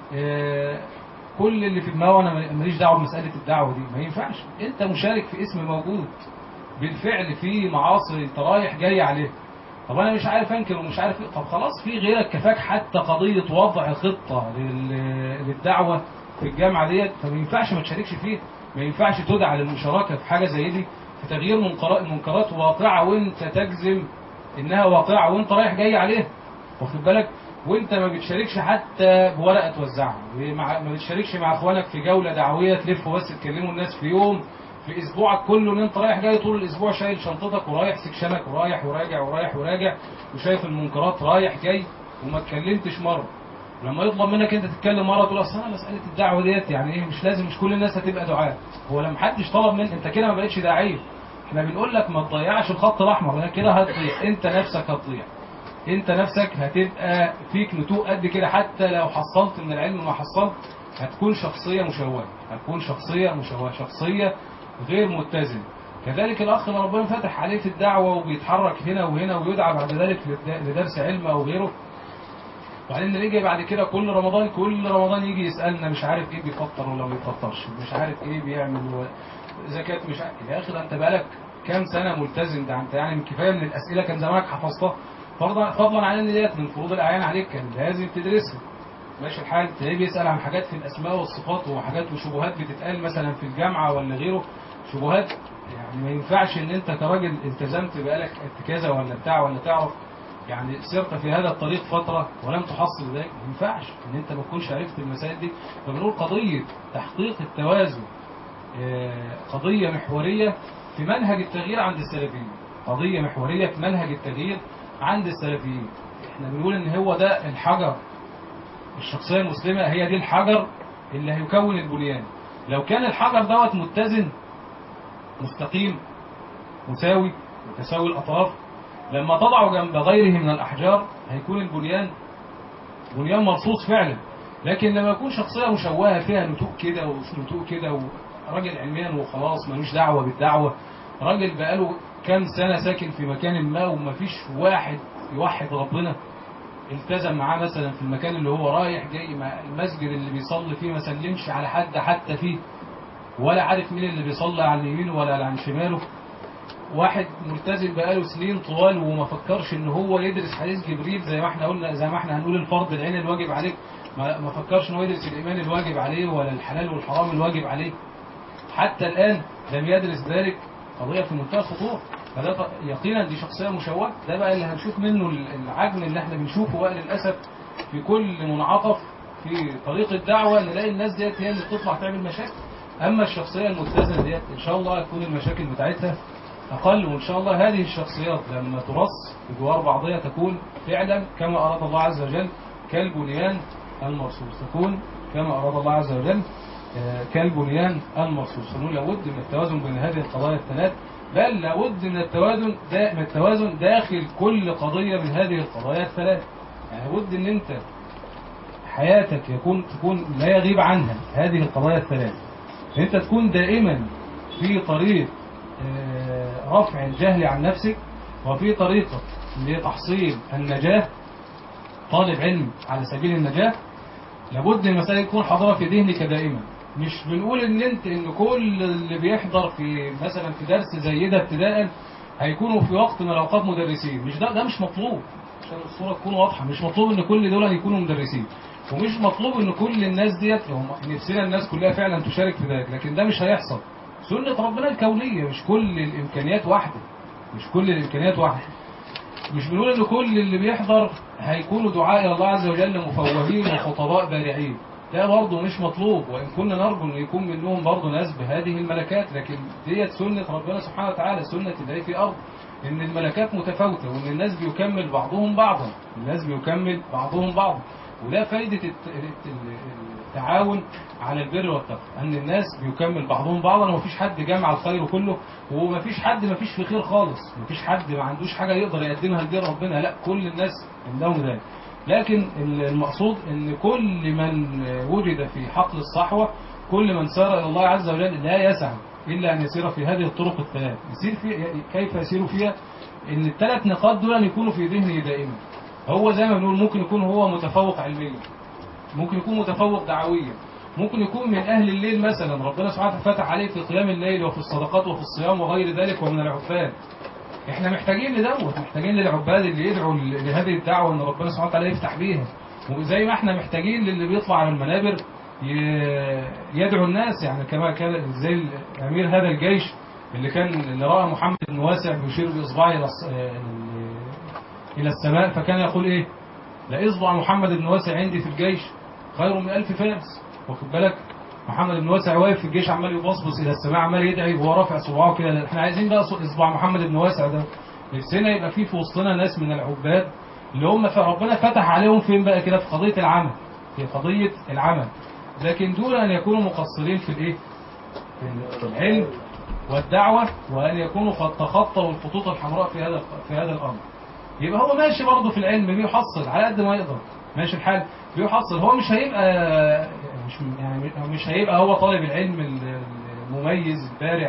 كل اللي في دماغه انا ماليش دعوه بمساله الدعوه دي ما ينفعش انت مشارك في اسم موجود بالفعل في معاصي انت رايح جاي عليه طب انا مش عارف انكر ومش عارف طب خلاص في غيرك كفاك حتى قضيه وضع خطه للدعوه في الجامعه ديت فما ينفعش ما تشاركش فيها ما ينفعش تدعى للمشاركه في حاجه زي دي في تغيير منكرات واقعه وانت تجزم انها واقعه وانت رايح جاي عليها واخد بالك وانت ما بتشاركش حتى بورقه توزعها ما بتشاركش مع اخوانك في جوله دعويه تلف بس تكلموا الناس في يوم في اسبوعك كله ان انت رايح جاي طول الاسبوع شايل شنطتك ورايح سكشنك ورايح وراجع ورايح وراجع وشايف المنكرات رايح جاي وما اتكلمتش مره لما يطلب منك انت تتكلم مره تقول اصل انا مساله الدعوه ديت يعني ايه مش لازم مش كل الناس هتبقى دعاء هو لما حدش طلب منك انت كده ما بقتش داعيه احنا بنقول لك ما تضيعش الخط الاحمر لان كده هتضيع انت نفسك هتضيع انت نفسك هتبقى فيك نتوء قد كده حتى لو حصلت من العلم ما حصلت هتكون شخصية مشوهة هتكون شخصية مشوهة شخصية غير متزنة كذلك الأخ اللي ربنا فتح عليه في الدعوة وبيتحرك هنا وهنا ويدعى بعد ذلك للد- لدرس علم أو غيره وبعدين نيجي بعد كده كل رمضان كل رمضان يجي يسألنا مش عارف ايه بيفطر ولا ما بيفطرش مش عارف ايه بيعمل و... زكاة مش عارف يا اخي ده انت بقالك كام سنة ملتزم ده انت يعني كفاية من الأسئلة كان زمانك حفظتها فضلا فضلا عن ان ديت من فروض الأعيان عليك كان لازم تدرسها ماشي الحال تلاقيه بيسأل عن حاجات في الأسماء والصفات وحاجات وشبهات بتتقال مثلا في الجامعة ولا غيره شبهات يعني ما ينفعش ان انت كراجل التزمت بقالك قد كذا ولا بتاع ولا تعرف يعني سرت في هذا الطريق فترة ولم تحصل ذلك ما ينفعش ان انت ما تكونش عرفت المسائل دي فبنقول قضية تحقيق التوازن آه، قضية محورية في منهج التغيير عند السلفيين قضية محورية في منهج التغيير عند السلفيين احنا بنقول ان هو ده الحجر الشخصية المسلمة هي دي الحجر اللي هيكون البنيان لو كان الحجر دوت متزن مستقيم مساوي متساوي الأطراف لما تضعه جنب غيره من الأحجار هيكون البنيان بنيان مرصوص فعلا لكن لما يكون شخصية مشوهة فيها نتوء كده ونتوء كده وراجل علميا وخلاص ملوش دعوة بالدعوة راجل بقاله كام سنة ساكن في مكان ما ومفيش واحد يوحد ربنا التزم معاه مثلا في المكان اللي هو رايح جاي مع المسجد اللي بيصلي فيه ما سلمش على حد حتى فيه ولا عارف مين اللي بيصلي على اليمين ولا عن شماله واحد ملتزم بقاله سنين طوال وما فكرش ان هو يدرس حديث جبريل زي ما احنا قلنا زي ما احنا هنقول الفرض العين الواجب عليه ما ما فكرش ان هو يدرس الايمان الواجب عليه ولا الحلال والحرام الواجب عليه حتى الان لم يدرس ذلك قضيه في منتهى الخطوره فده ط- يقينا دي شخصيه مشوهه ده بقى اللي هنشوف منه ال- العجن اللي احنا بنشوفه بقى للاسف في كل منعطف في طريق الدعوه نلاقي الناس ديت هي اللي بتطلع تعمل مشاكل اما الشخصيه المتزنه ديت ان شاء الله هتكون المشاكل بتاعتها أقل وإن شاء الله هذه الشخصيات لما ترص بجوار بعضها تكون فعلا كما أراد الله عز وجل كالبنيان المرصوص تكون كما أراد الله عز وجل آه، كالبنيان المرصوص فنقول لابد من التوازن بين هذه القضايا الثلاث بل لابد من التوازن دا من التوازن داخل كل قضية من هذه القضايا الثلاث يعني لابد ان انت حياتك يكون تكون لا يغيب عنها هذه القضايا الثلاث ان انت تكون دائما في طريق آه، رفع الجهل عن نفسك وفي طريقة لتحصيل النجاة طالب علم على سبيل النجاة لابد المسألة تكون حاضرة في ذهنك دائما مش بنقول ان انت ان كل اللي بيحضر في مثلا في درس زي ده ابتداء هيكونوا في وقت من الاوقات مدرسين مش ده ده مش مطلوب عشان الصورة تكون واضحة مش مطلوب ان كل دول يكونوا مدرسين ومش مطلوب ان كل الناس ديت هم نفسنا الناس كلها فعلا تشارك في ذلك لكن ده مش هيحصل سنة ربنا الكونية مش كل الامكانيات واحدة مش كل الامكانيات واحدة مش بنقول ان كل اللي بيحضر هيكونوا دعاء الى الله عز وجل مفوهين وخطباء بارعين ده برضه مش مطلوب وان كنا نرجو ان يكون منهم برضه ناس بهذه الملكات لكن ديت سنه ربنا سبحانه وتعالى سنه الله في ارض ان الملكات متفاوته وان الناس بيكمل بعضهم بعضا الناس بيكمل بعضهم بعضا وده فايده الت- الت- التعاون على البر والتقوى ان الناس بيكمل بعضهم بعضا ومفيش حد جمع الخير كله ومفيش حد مفيش في خير خالص مفيش حد ما عندوش حاجه يقدر يقدمها لدين ربنا لا كل الناس عندهم ذلك لكن المقصود ان كل من وجد في حقل الصحوه كل من سار الى الله عز وجل لا يسعى الا ان يسير في هذه الطرق الثلاث يسير في كيف يسير فيها ان الثلاث نقاط دول يكونوا في ذهنه دائما هو زي ما بنقول ممكن يكون هو متفوق علميا ممكن يكون متفوق دعويا ممكن يكون من أهل الليل مثلا ربنا سبحانه وتعالى فتح عليه في قيام الليل وفي الصدقات وفي الصيام وغير ذلك ومن العباد احنا محتاجين لدوت محتاجين للعباد اللي يدعوا ل- لهذه الدعوة ان ربنا سبحانه وتعالى يفتح بيها وزي ما احنا محتاجين للي بيطلع على المنابر ي- يدعو الناس يعني كما كان زي امير هذا الجيش اللي كان اللي راى محمد بن واسع بيشير باصبعه الى الص- الى السماء فكان يقول ايه لا اصبع محمد بن واسع عندي في الجيش خير من ألف فارس واخد بالك محمد بن واسع واقف في الجيش عمال يبصبص الى السماء عمال يدعي وهو رافع صباعه كده احنا عايزين بقى اصبع محمد بن واسع ده نفسنا يبقى فيه في وسطنا ناس من العباد اللي هم ف- ربنا فتح عليهم فين بقى كده في قضيه العمل في قضيه العمل لكن دون ان يكونوا مقصرين في الايه في العلم والدعوه وان يكونوا قد تخطوا الخطوط الحمراء في هذا في هذا الامر يبقى هو ماشي برضه في العلم بيحصل على قد ما يقدر ماشي الحال بيحصل هو مش هيبقى مش يعني مش هيبقى هو طالب العلم المميز البارع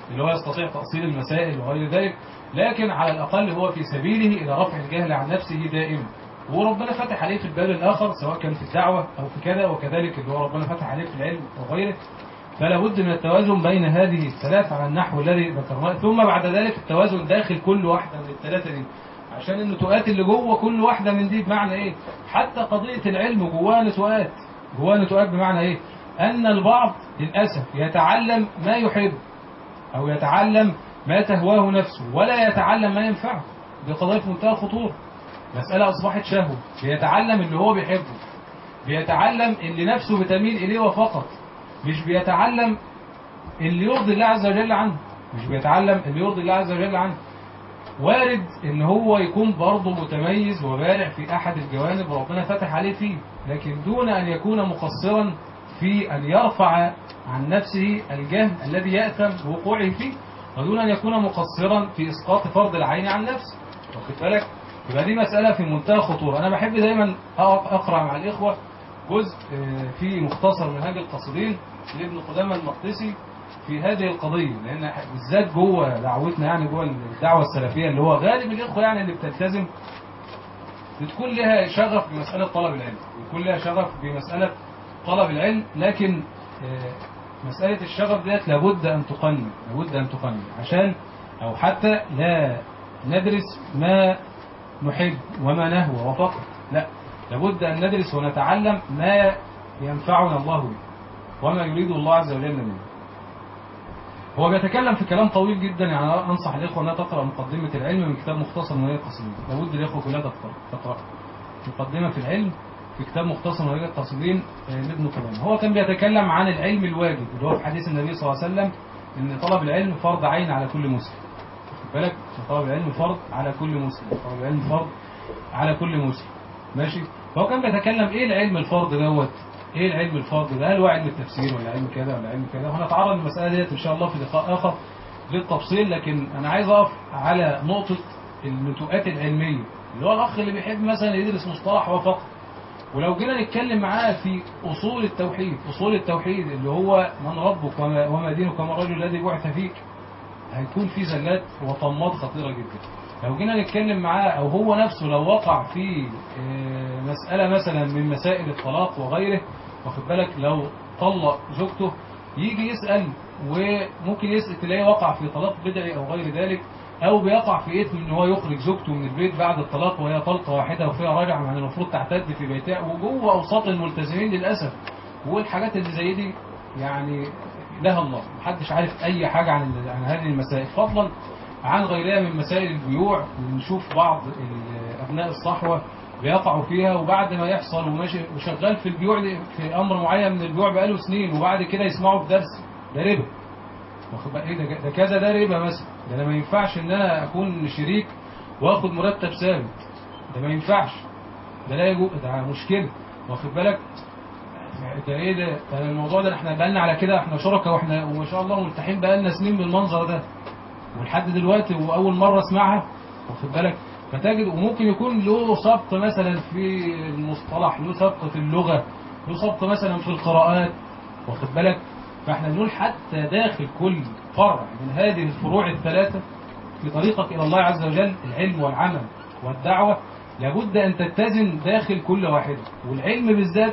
اللي هو يستطيع تأصيل المسائل وغير ذلك لكن على الأقل هو في سبيله إلى رفع الجهل عن نفسه دائما وربنا فتح عليه في الباب الآخر سواء كان في الدعوة أو في كذا وكذلك اللي هو ربنا فتح عليه في العلم وغيره فلا بد من التوازن بين هذه الثلاث على النحو الذي ذكرناه ثم بعد ذلك التوازن داخل كل واحدة من الثلاثة دي عشان النتوءات اللي جوه كل واحدة من دي بمعنى ايه حتى قضية العلم جواها نتوءات جواها نتوءات بمعنى ايه ان البعض للأسف يتعلم ما يحب او يتعلم ما تهواه نفسه ولا يتعلم ما ينفعه دي قضية في منتهى الخطورة مسألة أصبحت شهوة بيتعلم اللي هو بيحبه بيتعلم اللي نفسه بتميل إليه وفقط مش بيتعلم اللي يرضي الله عز وجل عنه مش بيتعلم اللي يرضي الله عز وجل عنه وارد ان هو يكون برضه متميز وبارع في احد الجوانب ربنا فتح عليه فيه لكن دون ان يكون مقصرا في ان يرفع عن نفسه الجهل الذي يأثم بوقوعه فيه ودون ان يكون مقصرا في اسقاط فرض العين عن نفسه واخد بالك يبقى دي مسألة في منتهى الخطورة أنا بحب دايما أقرأ مع الإخوة جزء في مختصر منهاج القصيدين لابن قدامة المقدسي في هذه القضية لأن بالذات جوه دعوتنا يعني جوه الدعوة السلفية اللي هو غالب الإخوة يعني اللي بتلتزم بتكون لها شغف بمسألة طلب العلم بيكون لها شغف بمسألة طلب العلم لكن مسألة الشغف ديت لابد أن تقنن لابد أن تقنن عشان أو حتى لا ندرس ما نحب وما نهوى وفقط لا لابد أن ندرس ونتعلم ما ينفعنا الله به وما يريد الله عز وجل منه هو بيتكلم في كلام طويل جدا يعني أنصح الإخوة أنها تقرأ مقدمة العلم من كتاب مختصر منهج القصيدين لابد الإخوة كلها تقرأ تقرأ مقدمة في العلم في كتاب مختصر منهج القصيدين لابن قدامة هو كان بيتكلم عن العلم الواجب اللي هو في حديث النبي صلى الله عليه وسلم ان طلب العلم فرض عين على كل مسلم خد بالك طلب العلم فرض على كل مسلم طلب العلم فرض على كل مسلم ماشي فهو كان بيتكلم ايه العلم الفرض دوت ايه العلم الفرض ده هل هو علم التفسير ولا علم كذا ولا علم كذا وهنتعرض للمساله ديت ان شاء الله في لقاء اخر للتفصيل لكن انا عايز اقف على نقطه النتوءات العلميه اللي هو الاخ اللي بيحب مثلا يدرس مصطلح وفقط ولو جينا نتكلم معاه في أصول التوحيد أصول التوحيد اللي هو من ربك وما, وما دينك وما الرجل الذي بعث فيك هيكون في زلات وطمات خطيرة جدا لو جينا نتكلم معاه أو هو نفسه لو وقع في مسألة مثلا من مسائل الطلاق وغيره واخد بالك لو طلق زوجته يجي يسأل وممكن يسأل تلاقيه وقع في طلاق بدعي أو غير ذلك أو بيقع في إثم إن هو يخرج زوجته من البيت بعد الطلاق وهي طلقة واحدة وفيها رجع يعني المفروض تعتد في بيتها وجوه أوساط الملتزمين للأسف والحاجات اللي زي دي يعني لها الله محدش عارف أي حاجة عن عن هذه المسائل فضلا عن غيرها من مسائل البيوع نشوف بعض أبناء الصحوة بيقعوا فيها وبعد ما يحصل وماشي وشغال في البيوع في أمر معين من البيوع بقاله سنين وبعد كده يسمعوا في درس ده ربا واخد بقى ايه ده, ده كذا ده ربا مثلا ده انا ما ينفعش ان انا اكون شريك واخد مرتب ثابت ده ما ينفعش ده لا يجوز ده مشكله واخد بالك ده ايه ده, ده الموضوع ده احنا بقالنا على كده احنا شركاء واحنا وما شاء الله ملتحين بقالنا سنين بالمنظر ده ولحد دلوقتي واول مره اسمعها واخد بالك فتجد وممكن يكون له سبق مثلا في المصطلح له سبق في اللغه له سبق مثلا في القراءات واخد بالك فاحنا نقول حتى داخل كل فرع من هذه الفروع الثلاثة في طريقك إلى الله عز وجل العلم والعمل والدعوة لابد أن تتزن داخل كل واحدة والعلم بالذات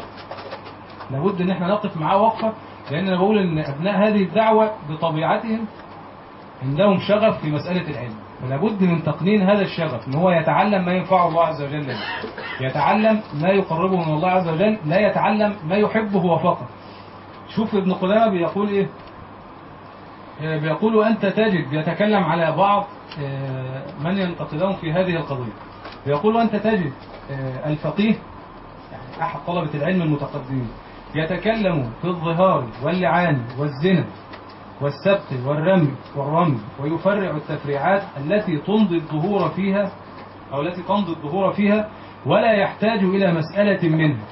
لابد أن احنا نقف معاه وقفة لأن أنا بقول أن أبناء هذه الدعوة بطبيعتهم عندهم شغف في مسألة العلم فلابد من تقنين هذا الشغف ان هو يتعلم ما ينفعه الله عز وجل له يتعلم ما يقربه من الله عز وجل لا يتعلم ما يحبه هو فقط شوف ابن قدامة بيقول ايه بيقول أنت تجد بيتكلم على بعض من ينتقدون في هذه القضية بيقول أنت تجد الفقيه يعني أحد طلبة العلم المتقدمين يتكلم في الظهار واللعان والزنا والسبت والرمي والرمي ويفرع التفريعات التي تمضي الظهور فيها أو التي تمضي الظهور فيها ولا يحتاج إلى مسألة منها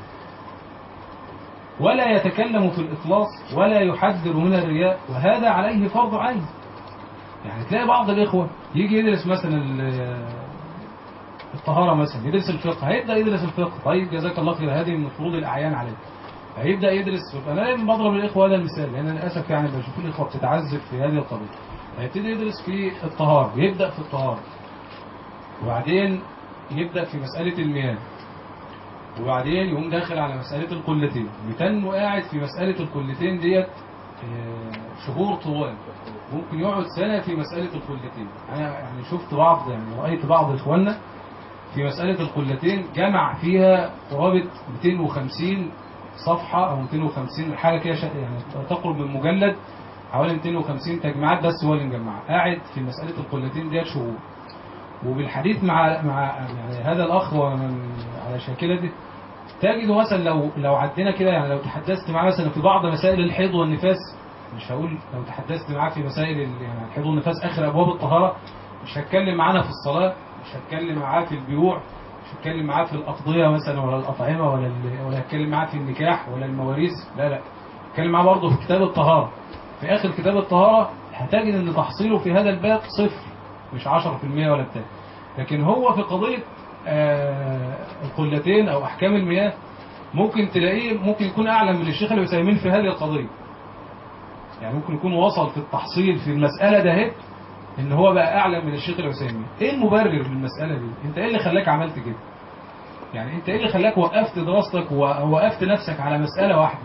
ولا يتكلم في الإخلاص ولا يحذر من الرياء وهذا عليه فرض عين يعني تلاقي بعض الإخوة يجي يدرس مثلا الطهارة مثلا يدرس الفقه هيبدأ يدرس الفقه طيب جزاك الله خير هذه من فروض الأعيان عليه هيبدأ يدرس أنا دايما بضرب الإخوة هذا المثال لأن للأسف يعني بشوف الإخوة بتتعذب في هذه القضية هيبتدي يدرس في الطهارة يبدأ في الطهارة وبعدين يبدأ في مسألة المياه وبعدين يقوم داخل على مسألة القلتين بتنمو قاعد في مسألة القلتين ديت آه، شهور طوال ممكن يقعد سنة في مسألة القلتين أنا يعني شفت بعض يعني رأيت بعض إخواننا في مسألة القلتين جمع فيها قرابة 250 صفحة أو 250 حاجة كده شا- يعني تقرب من مجلد حوالي 250 تجميعات بس هو اللي مجمعها قاعد في مسألة القلتين ديت شهور وبالحديث مع مع يعني هذا الأخ ومن على شاكلة دي تجد مثلا لو لو عدينا كده يعني لو تحدثت معاه مثلا في بعض مسائل الحيض والنفاس مش هقول لو تحدثت معاه في مسائل ال- يعني الحيض والنفاس آخر أبواب الطهارة مش هتكلم معانا في الصلاة مش هتكلم معاه في البيوع مش هتكلم معاه في الأقضية مثلا ولا الأطعمة ولا ال- ولا هتكلم معاه في النكاح ولا المواريث لا لا هتكلم معاه برضه في كتاب الطهارة في آخر كتاب الطهارة هتجد إن تحصيله في هذا الباب صفر مش 10% ولا بتاع لكن هو في قضية آه، القلتين أو أحكام المياه ممكن تلاقيه ممكن يكون أعلم من الشيخ العثيمين في هذه القضية يعني ممكن يكون وصل في التحصيل في المسألة ده هيك ان هو بقى اعلم من الشيخ العثيمين ايه المبرر للمسألة دي انت ايه اللي خلاك عملت كده يعني انت ايه اللي خلاك وقفت دراستك ووقفت نفسك على مسألة واحدة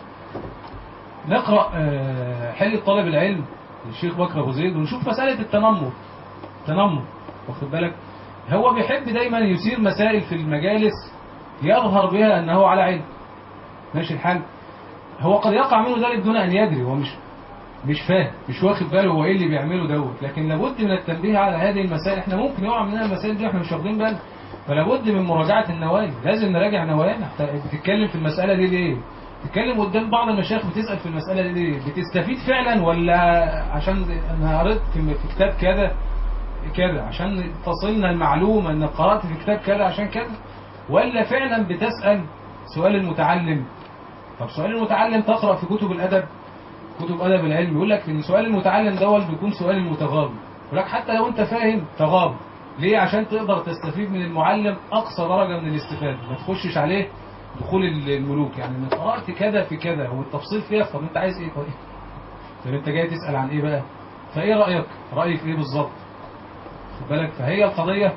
نقرأ آه، حل طالب العلم للشيخ بكر ابو زيد ونشوف مسألة التنمر تنمر واخد بالك هو بيحب دايما يثير مسائل في المجالس يظهر بها انه على علم ماشي الحال هو قد يقع منه ذلك دون ان يدري هو مش مش فاهم مش واخد باله هو ايه اللي بيعمله دوت لكن لابد من التنبيه على هذه المسائل احنا ممكن يقع مننا المسائل دي احنا مش واخدين بالنا فلابد من مراجعه النوايا لازم نراجع نوايانا حتى بتتكلم في المساله دي ليه تتكلم قدام بعض المشايخ بتسال في المساله دي ليه بتستفيد فعلا ولا عشان انا قريت في في كتاب كذا كذا عشان تصلنا المعلومه ان قرات في كتاب كذا عشان كذا ولا فعلا بتسال سؤال المتعلم طب سؤال المتعلم تقرا في كتب الادب كتب ادب العلم يقول لك ان سؤال المتعلم دوت بيكون سؤال المتغابي يقول لك حتى لو انت فاهم تغاب ليه عشان تقدر تستفيد من المعلم اقصى درجه من الاستفاده ما تخشش عليه دخول الملوك يعني ان قرات كذا في كذا هو التفصيل فيها طب انت عايز ايه طيب طب انت جاي تسال عن ايه بقى فايه رايك رايك ايه بالظبط خد بالك فهي القضيه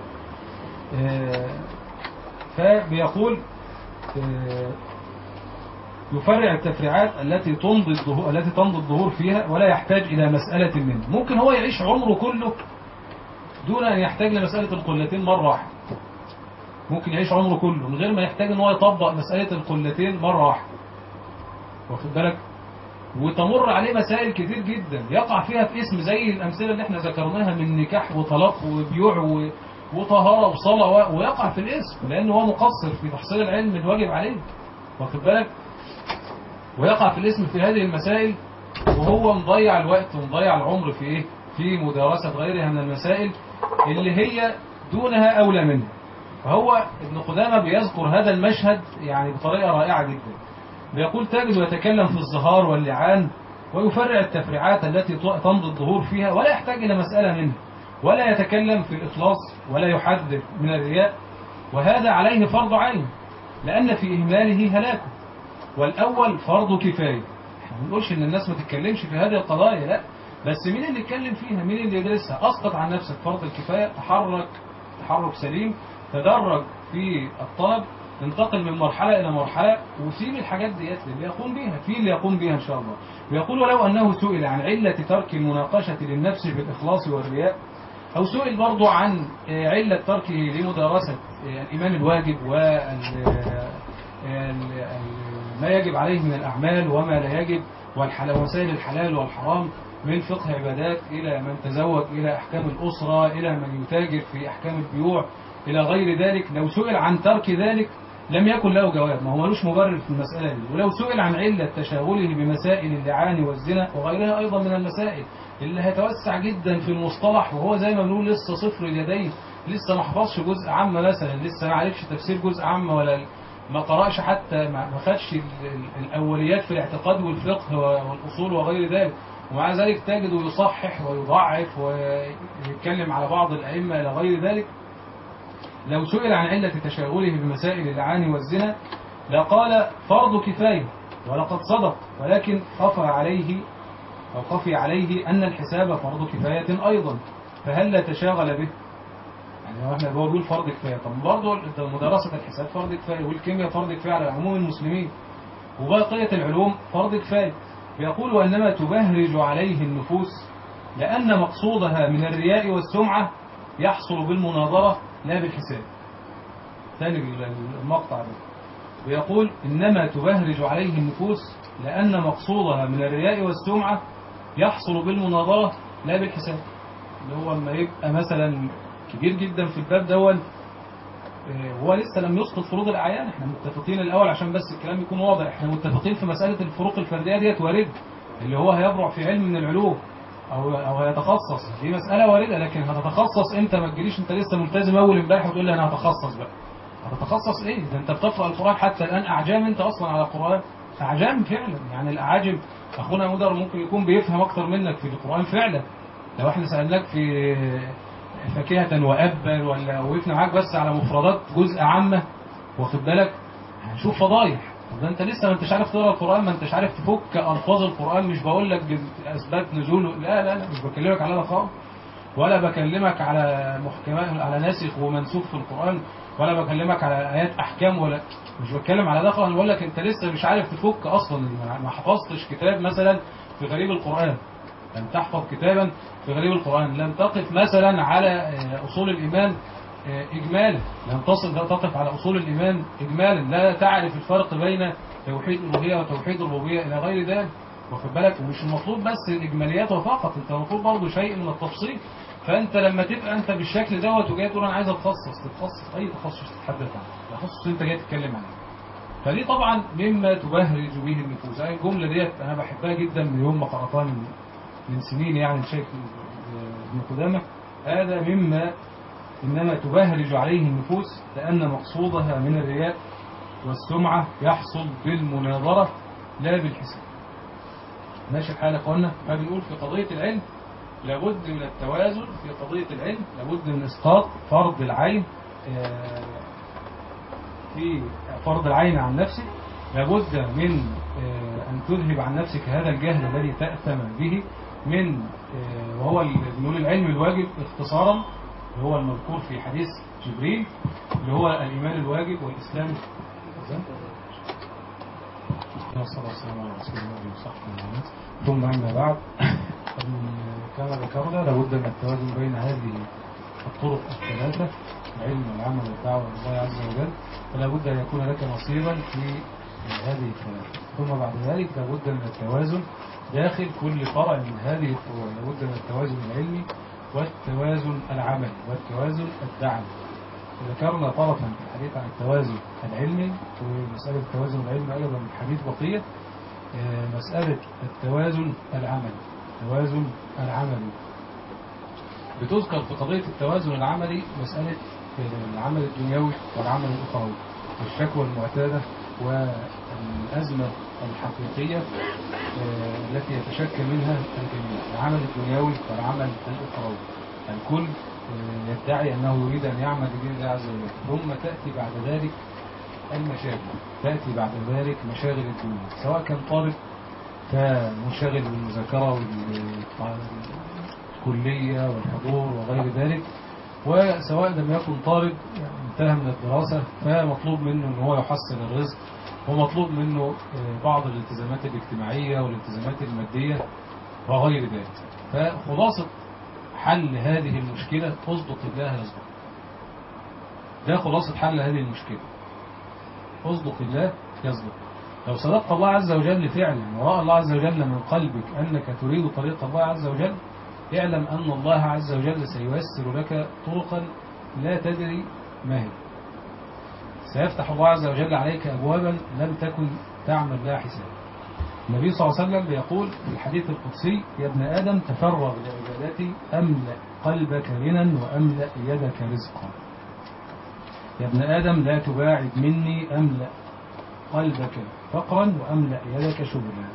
آه، فبيقول آه، يفرع التفريعات التي تمضي الظهور التي تمضي الظهور فيها ولا يحتاج إلى مسألة منه ممكن هو يعيش عمره كله دون أن يحتاج لمسألة القلتين مرة واحدة ممكن يعيش عمره كله من غير ما يحتاج ان هو يطبق مسألة القلتين مرة واحدة واخد بالك وتمر عليه مسائل كتير جدا يقع فيها في اسم زي الأمثلة اللي احنا ذكرناها من نكاح وطلاق وبيوع و- وطهارة وصلاة و- ويقع في الاسم لأنه هو مقصر في تحصيل العلم الواجب عليه واخد بالك ويقع في الاسم في هذه المسائل وهو مضيع الوقت ومضيع العمر في ايه في مدارسة غيرها من المسائل اللي هي دونها أولى منها فهو ابن قدامة بيذكر هذا المشهد يعني بطريقة رائعة جدا بيقول تجد يتكلم في الظهار واللعان ويفرع التفريعات التي تمضي الظهور فيها ولا يحتاج إلى مسألة منها ولا يتكلم في الإخلاص ولا يحذر من الرياء وهذا عليه فرض عين لأن في إهماله هلاكه والأول فرض كفاية احنا ما بنقولش ان الناس ما تتكلمش في هذه القضايا لا بس مين اللي يتكلم فيها مين اللي يدرسها اسقط عن نفسك فرض الكفاية تحرك تحرك سليم تدرج في الطلب انتقل من مرحلة إلى مرحلة وسيب الحاجات ديت للي يقوم بها في اللي يقوم بها إن شاء الله ويقول ولو أنه سئل عن علة ترك المناقشة للنفس في الإخلاص والرياء أو سئل برضو عن آه، علة تركه لمدارسة آه، الإيمان الواجب وال ال- ال- ما يجب عليه من الأعمال وما لا يجب والحلال وسائل الحلال والحرام من فقه عبادات إلى من تزوج إلى أحكام الأسرة إلى من يتاجر في أحكام البيوع إلى غير ذلك لو سئل عن ترك ذلك لم يكن له جواب ما هو ملوش مبرر في المسألة دي ولو سئل عن علة تشاغله بمسائل اللعان والزنا وغيرها أيضا من المسائل اللي هيتوسع جدا في المصطلح وهو زي ما بنقول لسه صفر اليدين لسه ما حفظش جزء عام مثلا لسه ما عرفش تفسير جزء عام ولا ما قرأش حتى ما ما خدش ال- ال- الأوليات في الاعتقاد والفقه والأصول وغير ذلك ومع ذلك تجده يصحح ويضعف ويتكلم على بعض الأئمة إلى غير ذلك لو سئل عن علة تشاغله بمسائل اللعان والزنا لقال فرض كفاية ولقد صدق ولكن خفى عليه أو خفي عليه أن الحساب فرض كفاية أيضا فهل لا تشاغل به يعني هو احنا هو بيقول فرض كفاية طب برضه مدرسة الحساب فرض كفاية والكيمياء فرض كفاية على عموم المسلمين وبقية العلوم فرض كفاية بيقول وإنما تبهرج عليه النفوس لأن مقصودها من الرياء والسمعة يحصل بالمناظرة لا بالحساب ثاني المقطع ده ويقول إنما تبهرج عليه النفوس لأن مقصودها من الرياء والسمعة يحصل بالمناظرة لا بالحساب اللي هو لما يبقى مثلا كبير جدا في الباب دون آه، هو لسه لم يسقط فروض الأعيان احنا متفقين الأول عشان بس الكلام يكون واضح احنا متفقين في مسألة الفروق الفردية ديت وارد اللي هو هيبرع في علم من العلوم أو أو هيتخصص دي مسألة واردة لكن هتتخصص امتى ما تجيليش انت لسه ملتزم أول امبارح وتقول لي أنا هتخصص بقى هتتخصص ايه ده انت بتقرأ القرآن حتى الآن أعجام انت أصلا على القرآن أعجام فعلا يعني الأعاجم أخونا مدر ممكن يكون بيفهم أكتر منك في القرآن فعلا لو احنا سألناك في فاكهة وأبا ولا وقفنا معاك بس على مفردات جزء عامة واخد بالك هنشوف فضايح طب ده انت لسه ما انتش عارف تقرا القرآن ما انتش عارف تفك ألفاظ القرآن مش بقول لك أسباب نزوله لا لا لا مش بكلمك على ده خالص ولا بكلمك على محكمات على ناسخ ومنسوخ في القرآن ولا بكلمك على آيات أحكام ولا مش بتكلم على ده خالص بقول لك انت لسه مش عارف تفك أصلا ما- ما حفظتش كتاب مثلا في غريب القرآن لم تحفظ كتابا في غريب القرآن لم تقف مثلا على آه، أصول الإيمان آه، إجمالا لم تصل لا تقف على أصول الإيمان إجمالا لا تعرف الفرق بين توحيد الألوهية وتوحيد الربوبية إلى غير ذلك واخد بالك ومش المطلوب بس الإجماليات فقط أنت المطلوب برضه شيء من التفصيل فأنت لما تبقى أنت بالشكل دوت وجاي تقول أنا عايز أتخصص تتخصص أي تخصص تتحدث عنه تخصص أنت جاي تتكلم عنه فدي طبعا مما تبهرج به النفوس هاي الجملة ديت أنا بحبها جدا من يوم ما قرأتها من من سنين يعني الشيخ ابن قدامة هذا مما إنما تبهرج عليه النفوس لأن مقصودها من الرياء والسمعة يحصل بالمناظرة لا بالحساب ماشي الحال يا اخوانا فبنقول في قضية العلم لابد من التوازن في قضية العلم لابد من إسقاط فرض العين آه، في فرض العين عن نفسك لابد من آه، أن تذهب عن نفسك هذا الجهل الذي تأتم به من آه، وهو ال- بنقول العلم الواجب اختصارا اللي هو المذكور في حديث جبريل اللي هو الإيمان الواجب والإسلام والصلاة والسلام على رسول الله وصحبه وسلم ثم أما بعد كما ذكرنا لابد من التوازن بين هذه الطرق الثلاثة العلم والعمل والدعوة إلى الله عز وجل فلا بد أن يكون لك نصيبا في هذه الثلاثة ثم بعد ذلك لابد من التوازن داخل كل فرع من هذه الفروع لابد من التوازن العلمي والتوازن العملي والتوازن الدعوي ذكرنا طرفا في الحديث عن التوازن العلمي ومسألة التوازن العلمي أيضا من الحديث بقية آه، مسألة التوازن العملي التوازن العملي بتذكر في قضية التوازن العملي مسألة آه، العمل الدنيوي والعمل الأخروي والشكوى المعتادة والأزمة الحقيقية آه، التي يتشكل منها الجميع العمل الدنيوي والعمل الأخروي الكل آه، يدعي أنه يريد أن يعمل لدين الله عز وجل ثم تأتي بعد ذلك المشاغل تأتي بعد ذلك مشاغل الدنيا سواء كان طالب فمنشغل بالمذاكرة والكلية والحضور وغير ذلك وسواء لم يكن طالب يعني انتهى من الدراسة فمطلوب منه أن هو يحصل الرزق ومطلوب منه آه، بعض الالتزامات الاجتماعية والالتزامات المادية وغير ذلك فخلاصة حل هذه المشكلة اصدق الله يصدق ده خلاصة حل هذه المشكلة اصدق الله يصدق لو صدقت الله عز وجل فعلا ورأى الله عز وجل من قلبك أنك تريد طريق الله عز وجل اعلم أن الله عز وجل سييسر لك طرقا لا تدري ما هي سيفتح الله عز وجل عليك أبوابا لم تكن تعمل لها حساب النبي صلى الله عليه وسلم يقول في الحديث القدسي يا ابن آدم تفرغ لعبادتي أملأ قلبك غنى وأملأ يدك رزقا يا ابن آدم لا تباعد مني أملأ قلبك فقرا وأملأ يدك شغلا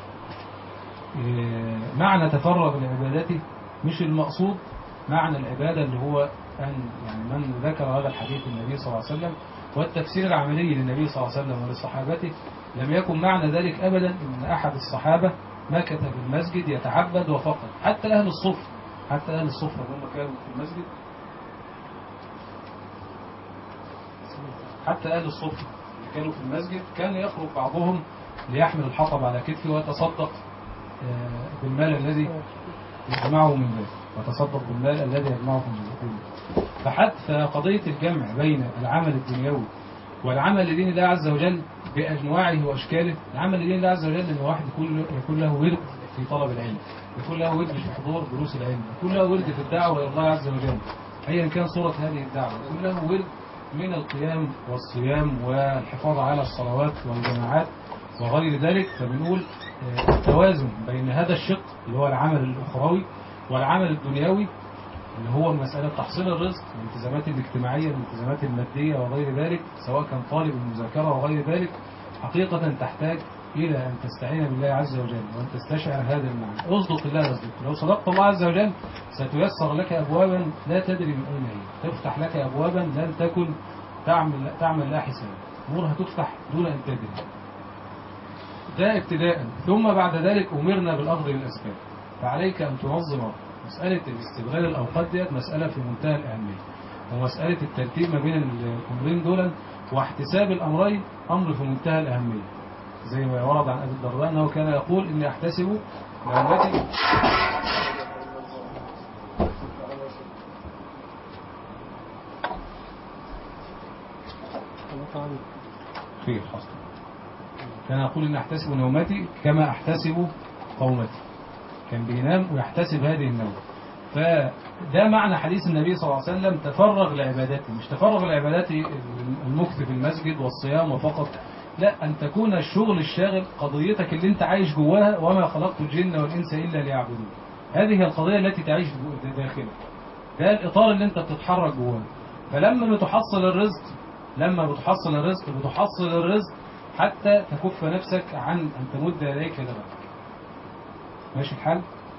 إيه، معنى تفرغ لعبادته مش المقصود معنى العبادة اللي هو أن يعني من ذكر هذا الحديث النبي صلى الله عليه وسلم والتفسير العملي للنبي صلى الله عليه وسلم ولصحابته لم يكن معنى ذلك أبدا أن أحد الصحابة مكث في المسجد يتعبد وفقط حتى أهل الصفر حتى أهل الصفر هم كانوا في المسجد حتى أهل الصفر اللي كانوا في المسجد كان يخرج بعضهم ليحمل الحطب على كتفه ويتصدق آه، بالمال الذي يجمعه من ذلك وتصدق بالمال الذي يجمعه من ذلك فحتى قضية الجمع بين العمل الدنيوي والعمل لدين الله عز وجل بأنواعه وأشكاله العمل لدين الله عز وجل أن واحد يكون يكون له ورد في طلب العلم يكون له ورد في حضور دروس العلم يكون له ورد في الدعوة إلى الله عز وجل أيا كان صورة هذه الدعوة يكون له ورد من القيام والصيام والحفاظ على الصلوات والجماعات وغير ذلك فبنقول آه، التوازن بين هذا الشق اللي هو العمل الأخروي والعمل الدنيوي اللي هو مسألة تحصيل الرزق الالتزامات الاجتماعية الالتزامات المادية وغير ذلك سواء كان طالب المذاكرة وغير ذلك حقيقة تحتاج إلى أن تستعين بالله عز وجل وأن تستشعر هذا المعنى اصدق الله يصدق لو صدقت الله عز وجل ستيسر لك أبوابا لا تدري من أين هي تفتح لك أبوابا لن تكن تعمل تعمل لها حساب أمور هتفتح دون أن تدري ده ابتداء ثم بعد ذلك أمرنا بالأخذ بالأسباب فعليك أن تنظم وقتك. مسألة الاستغلال الأوقات ديت مسألة في منتهى الأهمية ومسألة الترتيب ما بين الأمرين دول واحتساب الأمرين أمر في منتهى الأهمية زي ما ورد عن أبي الدرداء أنه كان يقول إني أحتسب لأمتي خير حصل كان يقول إني أحتسب نومتي كما أحتسب قومتي كان بينام ويحتسب هذه النوم فده معنى حديث النبي صلى الله عليه وسلم تفرغ لعبادته مش تفرغ لعبادته المكث في المسجد والصيام وفقط لا أن تكون الشغل الشاغل قضيتك اللي انت عايش جواها وما خلقت الجن والإنس إلا ليعبدون هذه هي القضية التي تعيش داخلك ده الإطار اللي انت بتتحرك جواه فلما بتحصل الرزق لما بتحصل الرزق بتحصل الرزق حتى تكف نفسك عن أن تمد يديك لغيرك ماشي الحال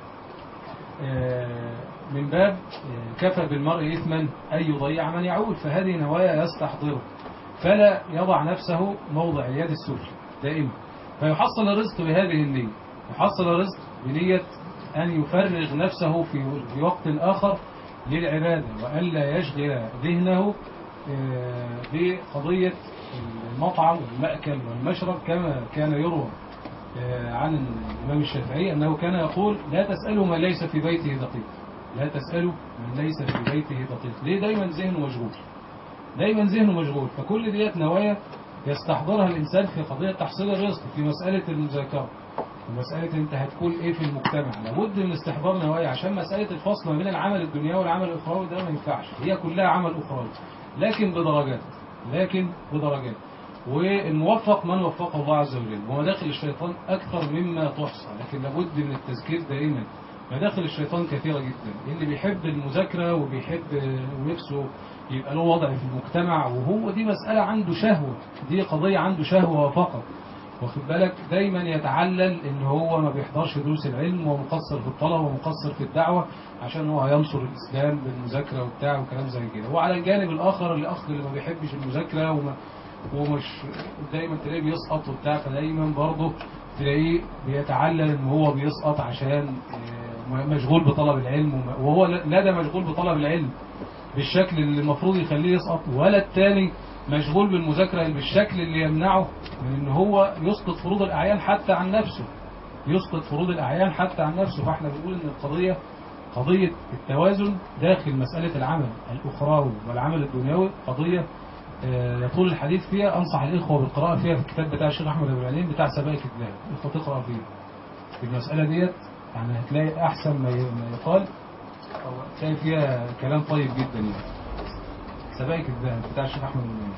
آه، من باب آه، كفى بالمرء إثما أن يضيع من يعول فهذه نوايا يستحضره فلا يضع نفسه موضع اليد السفلى دائما فيحصل الرزق بهذه النية يحصل الرزق بنية أن يفرغ نفسه في في وقت آخر للعبادة وألا يشغل ذهنه آه، بقضية المطعم والمأكل والمشرب كما كان يروى آه، عن الإمام الشافعي أنه كان يقول لا تسألوا من ليس في بيته دقيق لا تسألوا من ليس في بيته دقيق ليه دايما ذهنه مشغول دايما ذهنه مشغول فكل ديت نوايا يستحضرها الإنسان في قضية تحصيل الرزق في مسألة المذاكرة في مسألة أنت هتكون إيه في المجتمع لابد من استحضار نوايا عشان مسألة الفصل ما بين العمل الدنيوي والعمل الأخروي ده ما ينفعش هي كلها عمل أخروي لكن بدرجات لكن بدرجات والموفق من وفقه الله عز وجل ومداخل الشيطان أكثر مما تحصى لكن لابد من التذكير دائما مداخل الشيطان كثيرة جدا اللي بيحب المذاكرة وبيحب ونفسه يبقى له وضع في المجتمع وهو دي مسألة عنده شهوة دي قضية عنده شهوة فقط واخد بالك دايما يتعلل ان هو ما بيحضرش دروس العلم ومقصر في الطلب ومقصر في الدعوة عشان هو هينصر الاسلام بالمذاكرة وبتاع وكلام زي كده وعلى الجانب الاخر الاخ اللي ما بيحبش المذاكرة وما ومش دايما تلاقيه بيسقط وبتاع فدايما برضه تلاقيه بيتعلل ان هو بيسقط عشان آه، مشغول بطلب العلم وما- وهو لا ده مشغول بطلب العلم بالشكل اللي المفروض يخليه يسقط ولا التاني مشغول بالمذاكرة بالشكل اللي يمنعه من ان هو يسقط فروض الاعيان حتى عن نفسه يسقط فروض الاعيان حتى عن نفسه فاحنا بنقول ان القضية قضية التوازن داخل مسألة العمل الأخروي والعمل الدنيوي قضية آه، يطول الحديث فيها أنصح الإخوة بالقراءة فيها في الكتاب بتاع الشيخ أحمد أبو العليم بتاع سبائك الذهب الإخوة تقرأ فيه في المسألة ديت يعني هتلاقي أحسن ما ي- ما يقال أو هتلاقي فيها كلام طيب جدا يعني سبائك الذهب بتاع الشيخ أحمد أبو العليم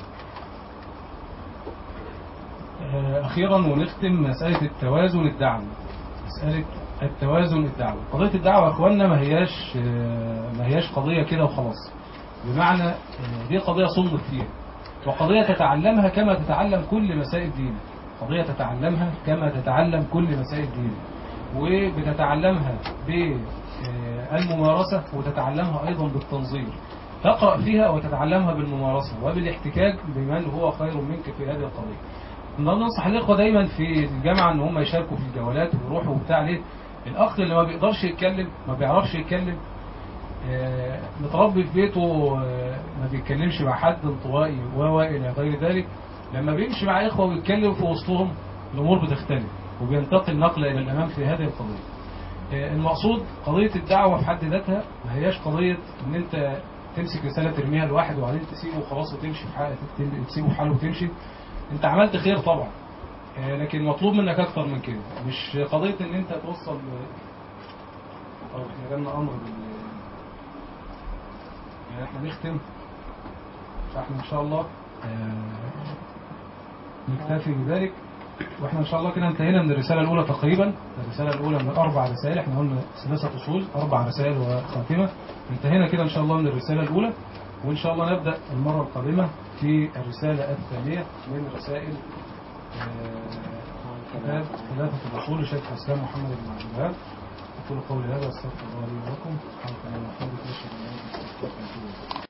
آه، أخيرا ونختم مسألة التوازن الدعوي مسألة التوازن الدعوي قضية الدعوة يا أخواننا ما هياش آه، ما هياش قضية كده وخلاص بمعنى آه، دي قضية صنف فيها وقضية تتعلمها كما تتعلم كل مسائل دينك قضية تتعلمها كما تتعلم كل مسائل دينك وبتتعلمها بالممارسة وتتعلمها أيضا بالتنظير تقرأ فيها وتتعلمها بالممارسة وبالاحتكاك بمن هو خير منك في هذه القضية ننصح الاخوه دايما في الجامعه ان هم يشاركوا في الجولات ويروحوا وبتاع ليه الاخ اللي ما بيقدرش يتكلم ما بيعرفش يتكلم آه، متربي في بيته آه، ما بيتكلمش مع حد انطوائي و الى غير ذلك لما بيمشي مع اخوه ويتكلم في وسطهم الامور بتختلف وبينتقل نقله الى الامام في هذه القضيه آه، المقصود قضيه الدعوه في حد ذاتها ما هياش قضيه ان انت تمسك رساله ترميها لواحد وبعدين تسيبه وخلاص وتمشي في حاله تسيبه في حاله وتمشي انت عملت خير طبعا آه، لكن مطلوب منك اكتر من كده مش قضيه ان انت توصل طب احنا جالنا امر بال يعني احنا نختم فاحنا ان شاء الله آه، نكتفي بذلك واحنا ان شاء الله كده انتهينا من الرساله الاولى تقريبا الرساله الاولى من اربع رسائل احنا قلنا ثلاثه اصول اربع رسائل وخاتمه انتهينا كده ان شاء الله من الرساله الاولى وان شاء الله نبدا المره القادمه في الرساله الثانيه من رسائل آه، كتاب ثلاثه الاصول لشيخ الاسلام محمد بن عبد الوهاب اقول قولي هذا استغفر الله لي ولكم سبحانك اللهم وبحمدك نشهد ان لا اله الا انت نستغفرك ونتوب اليك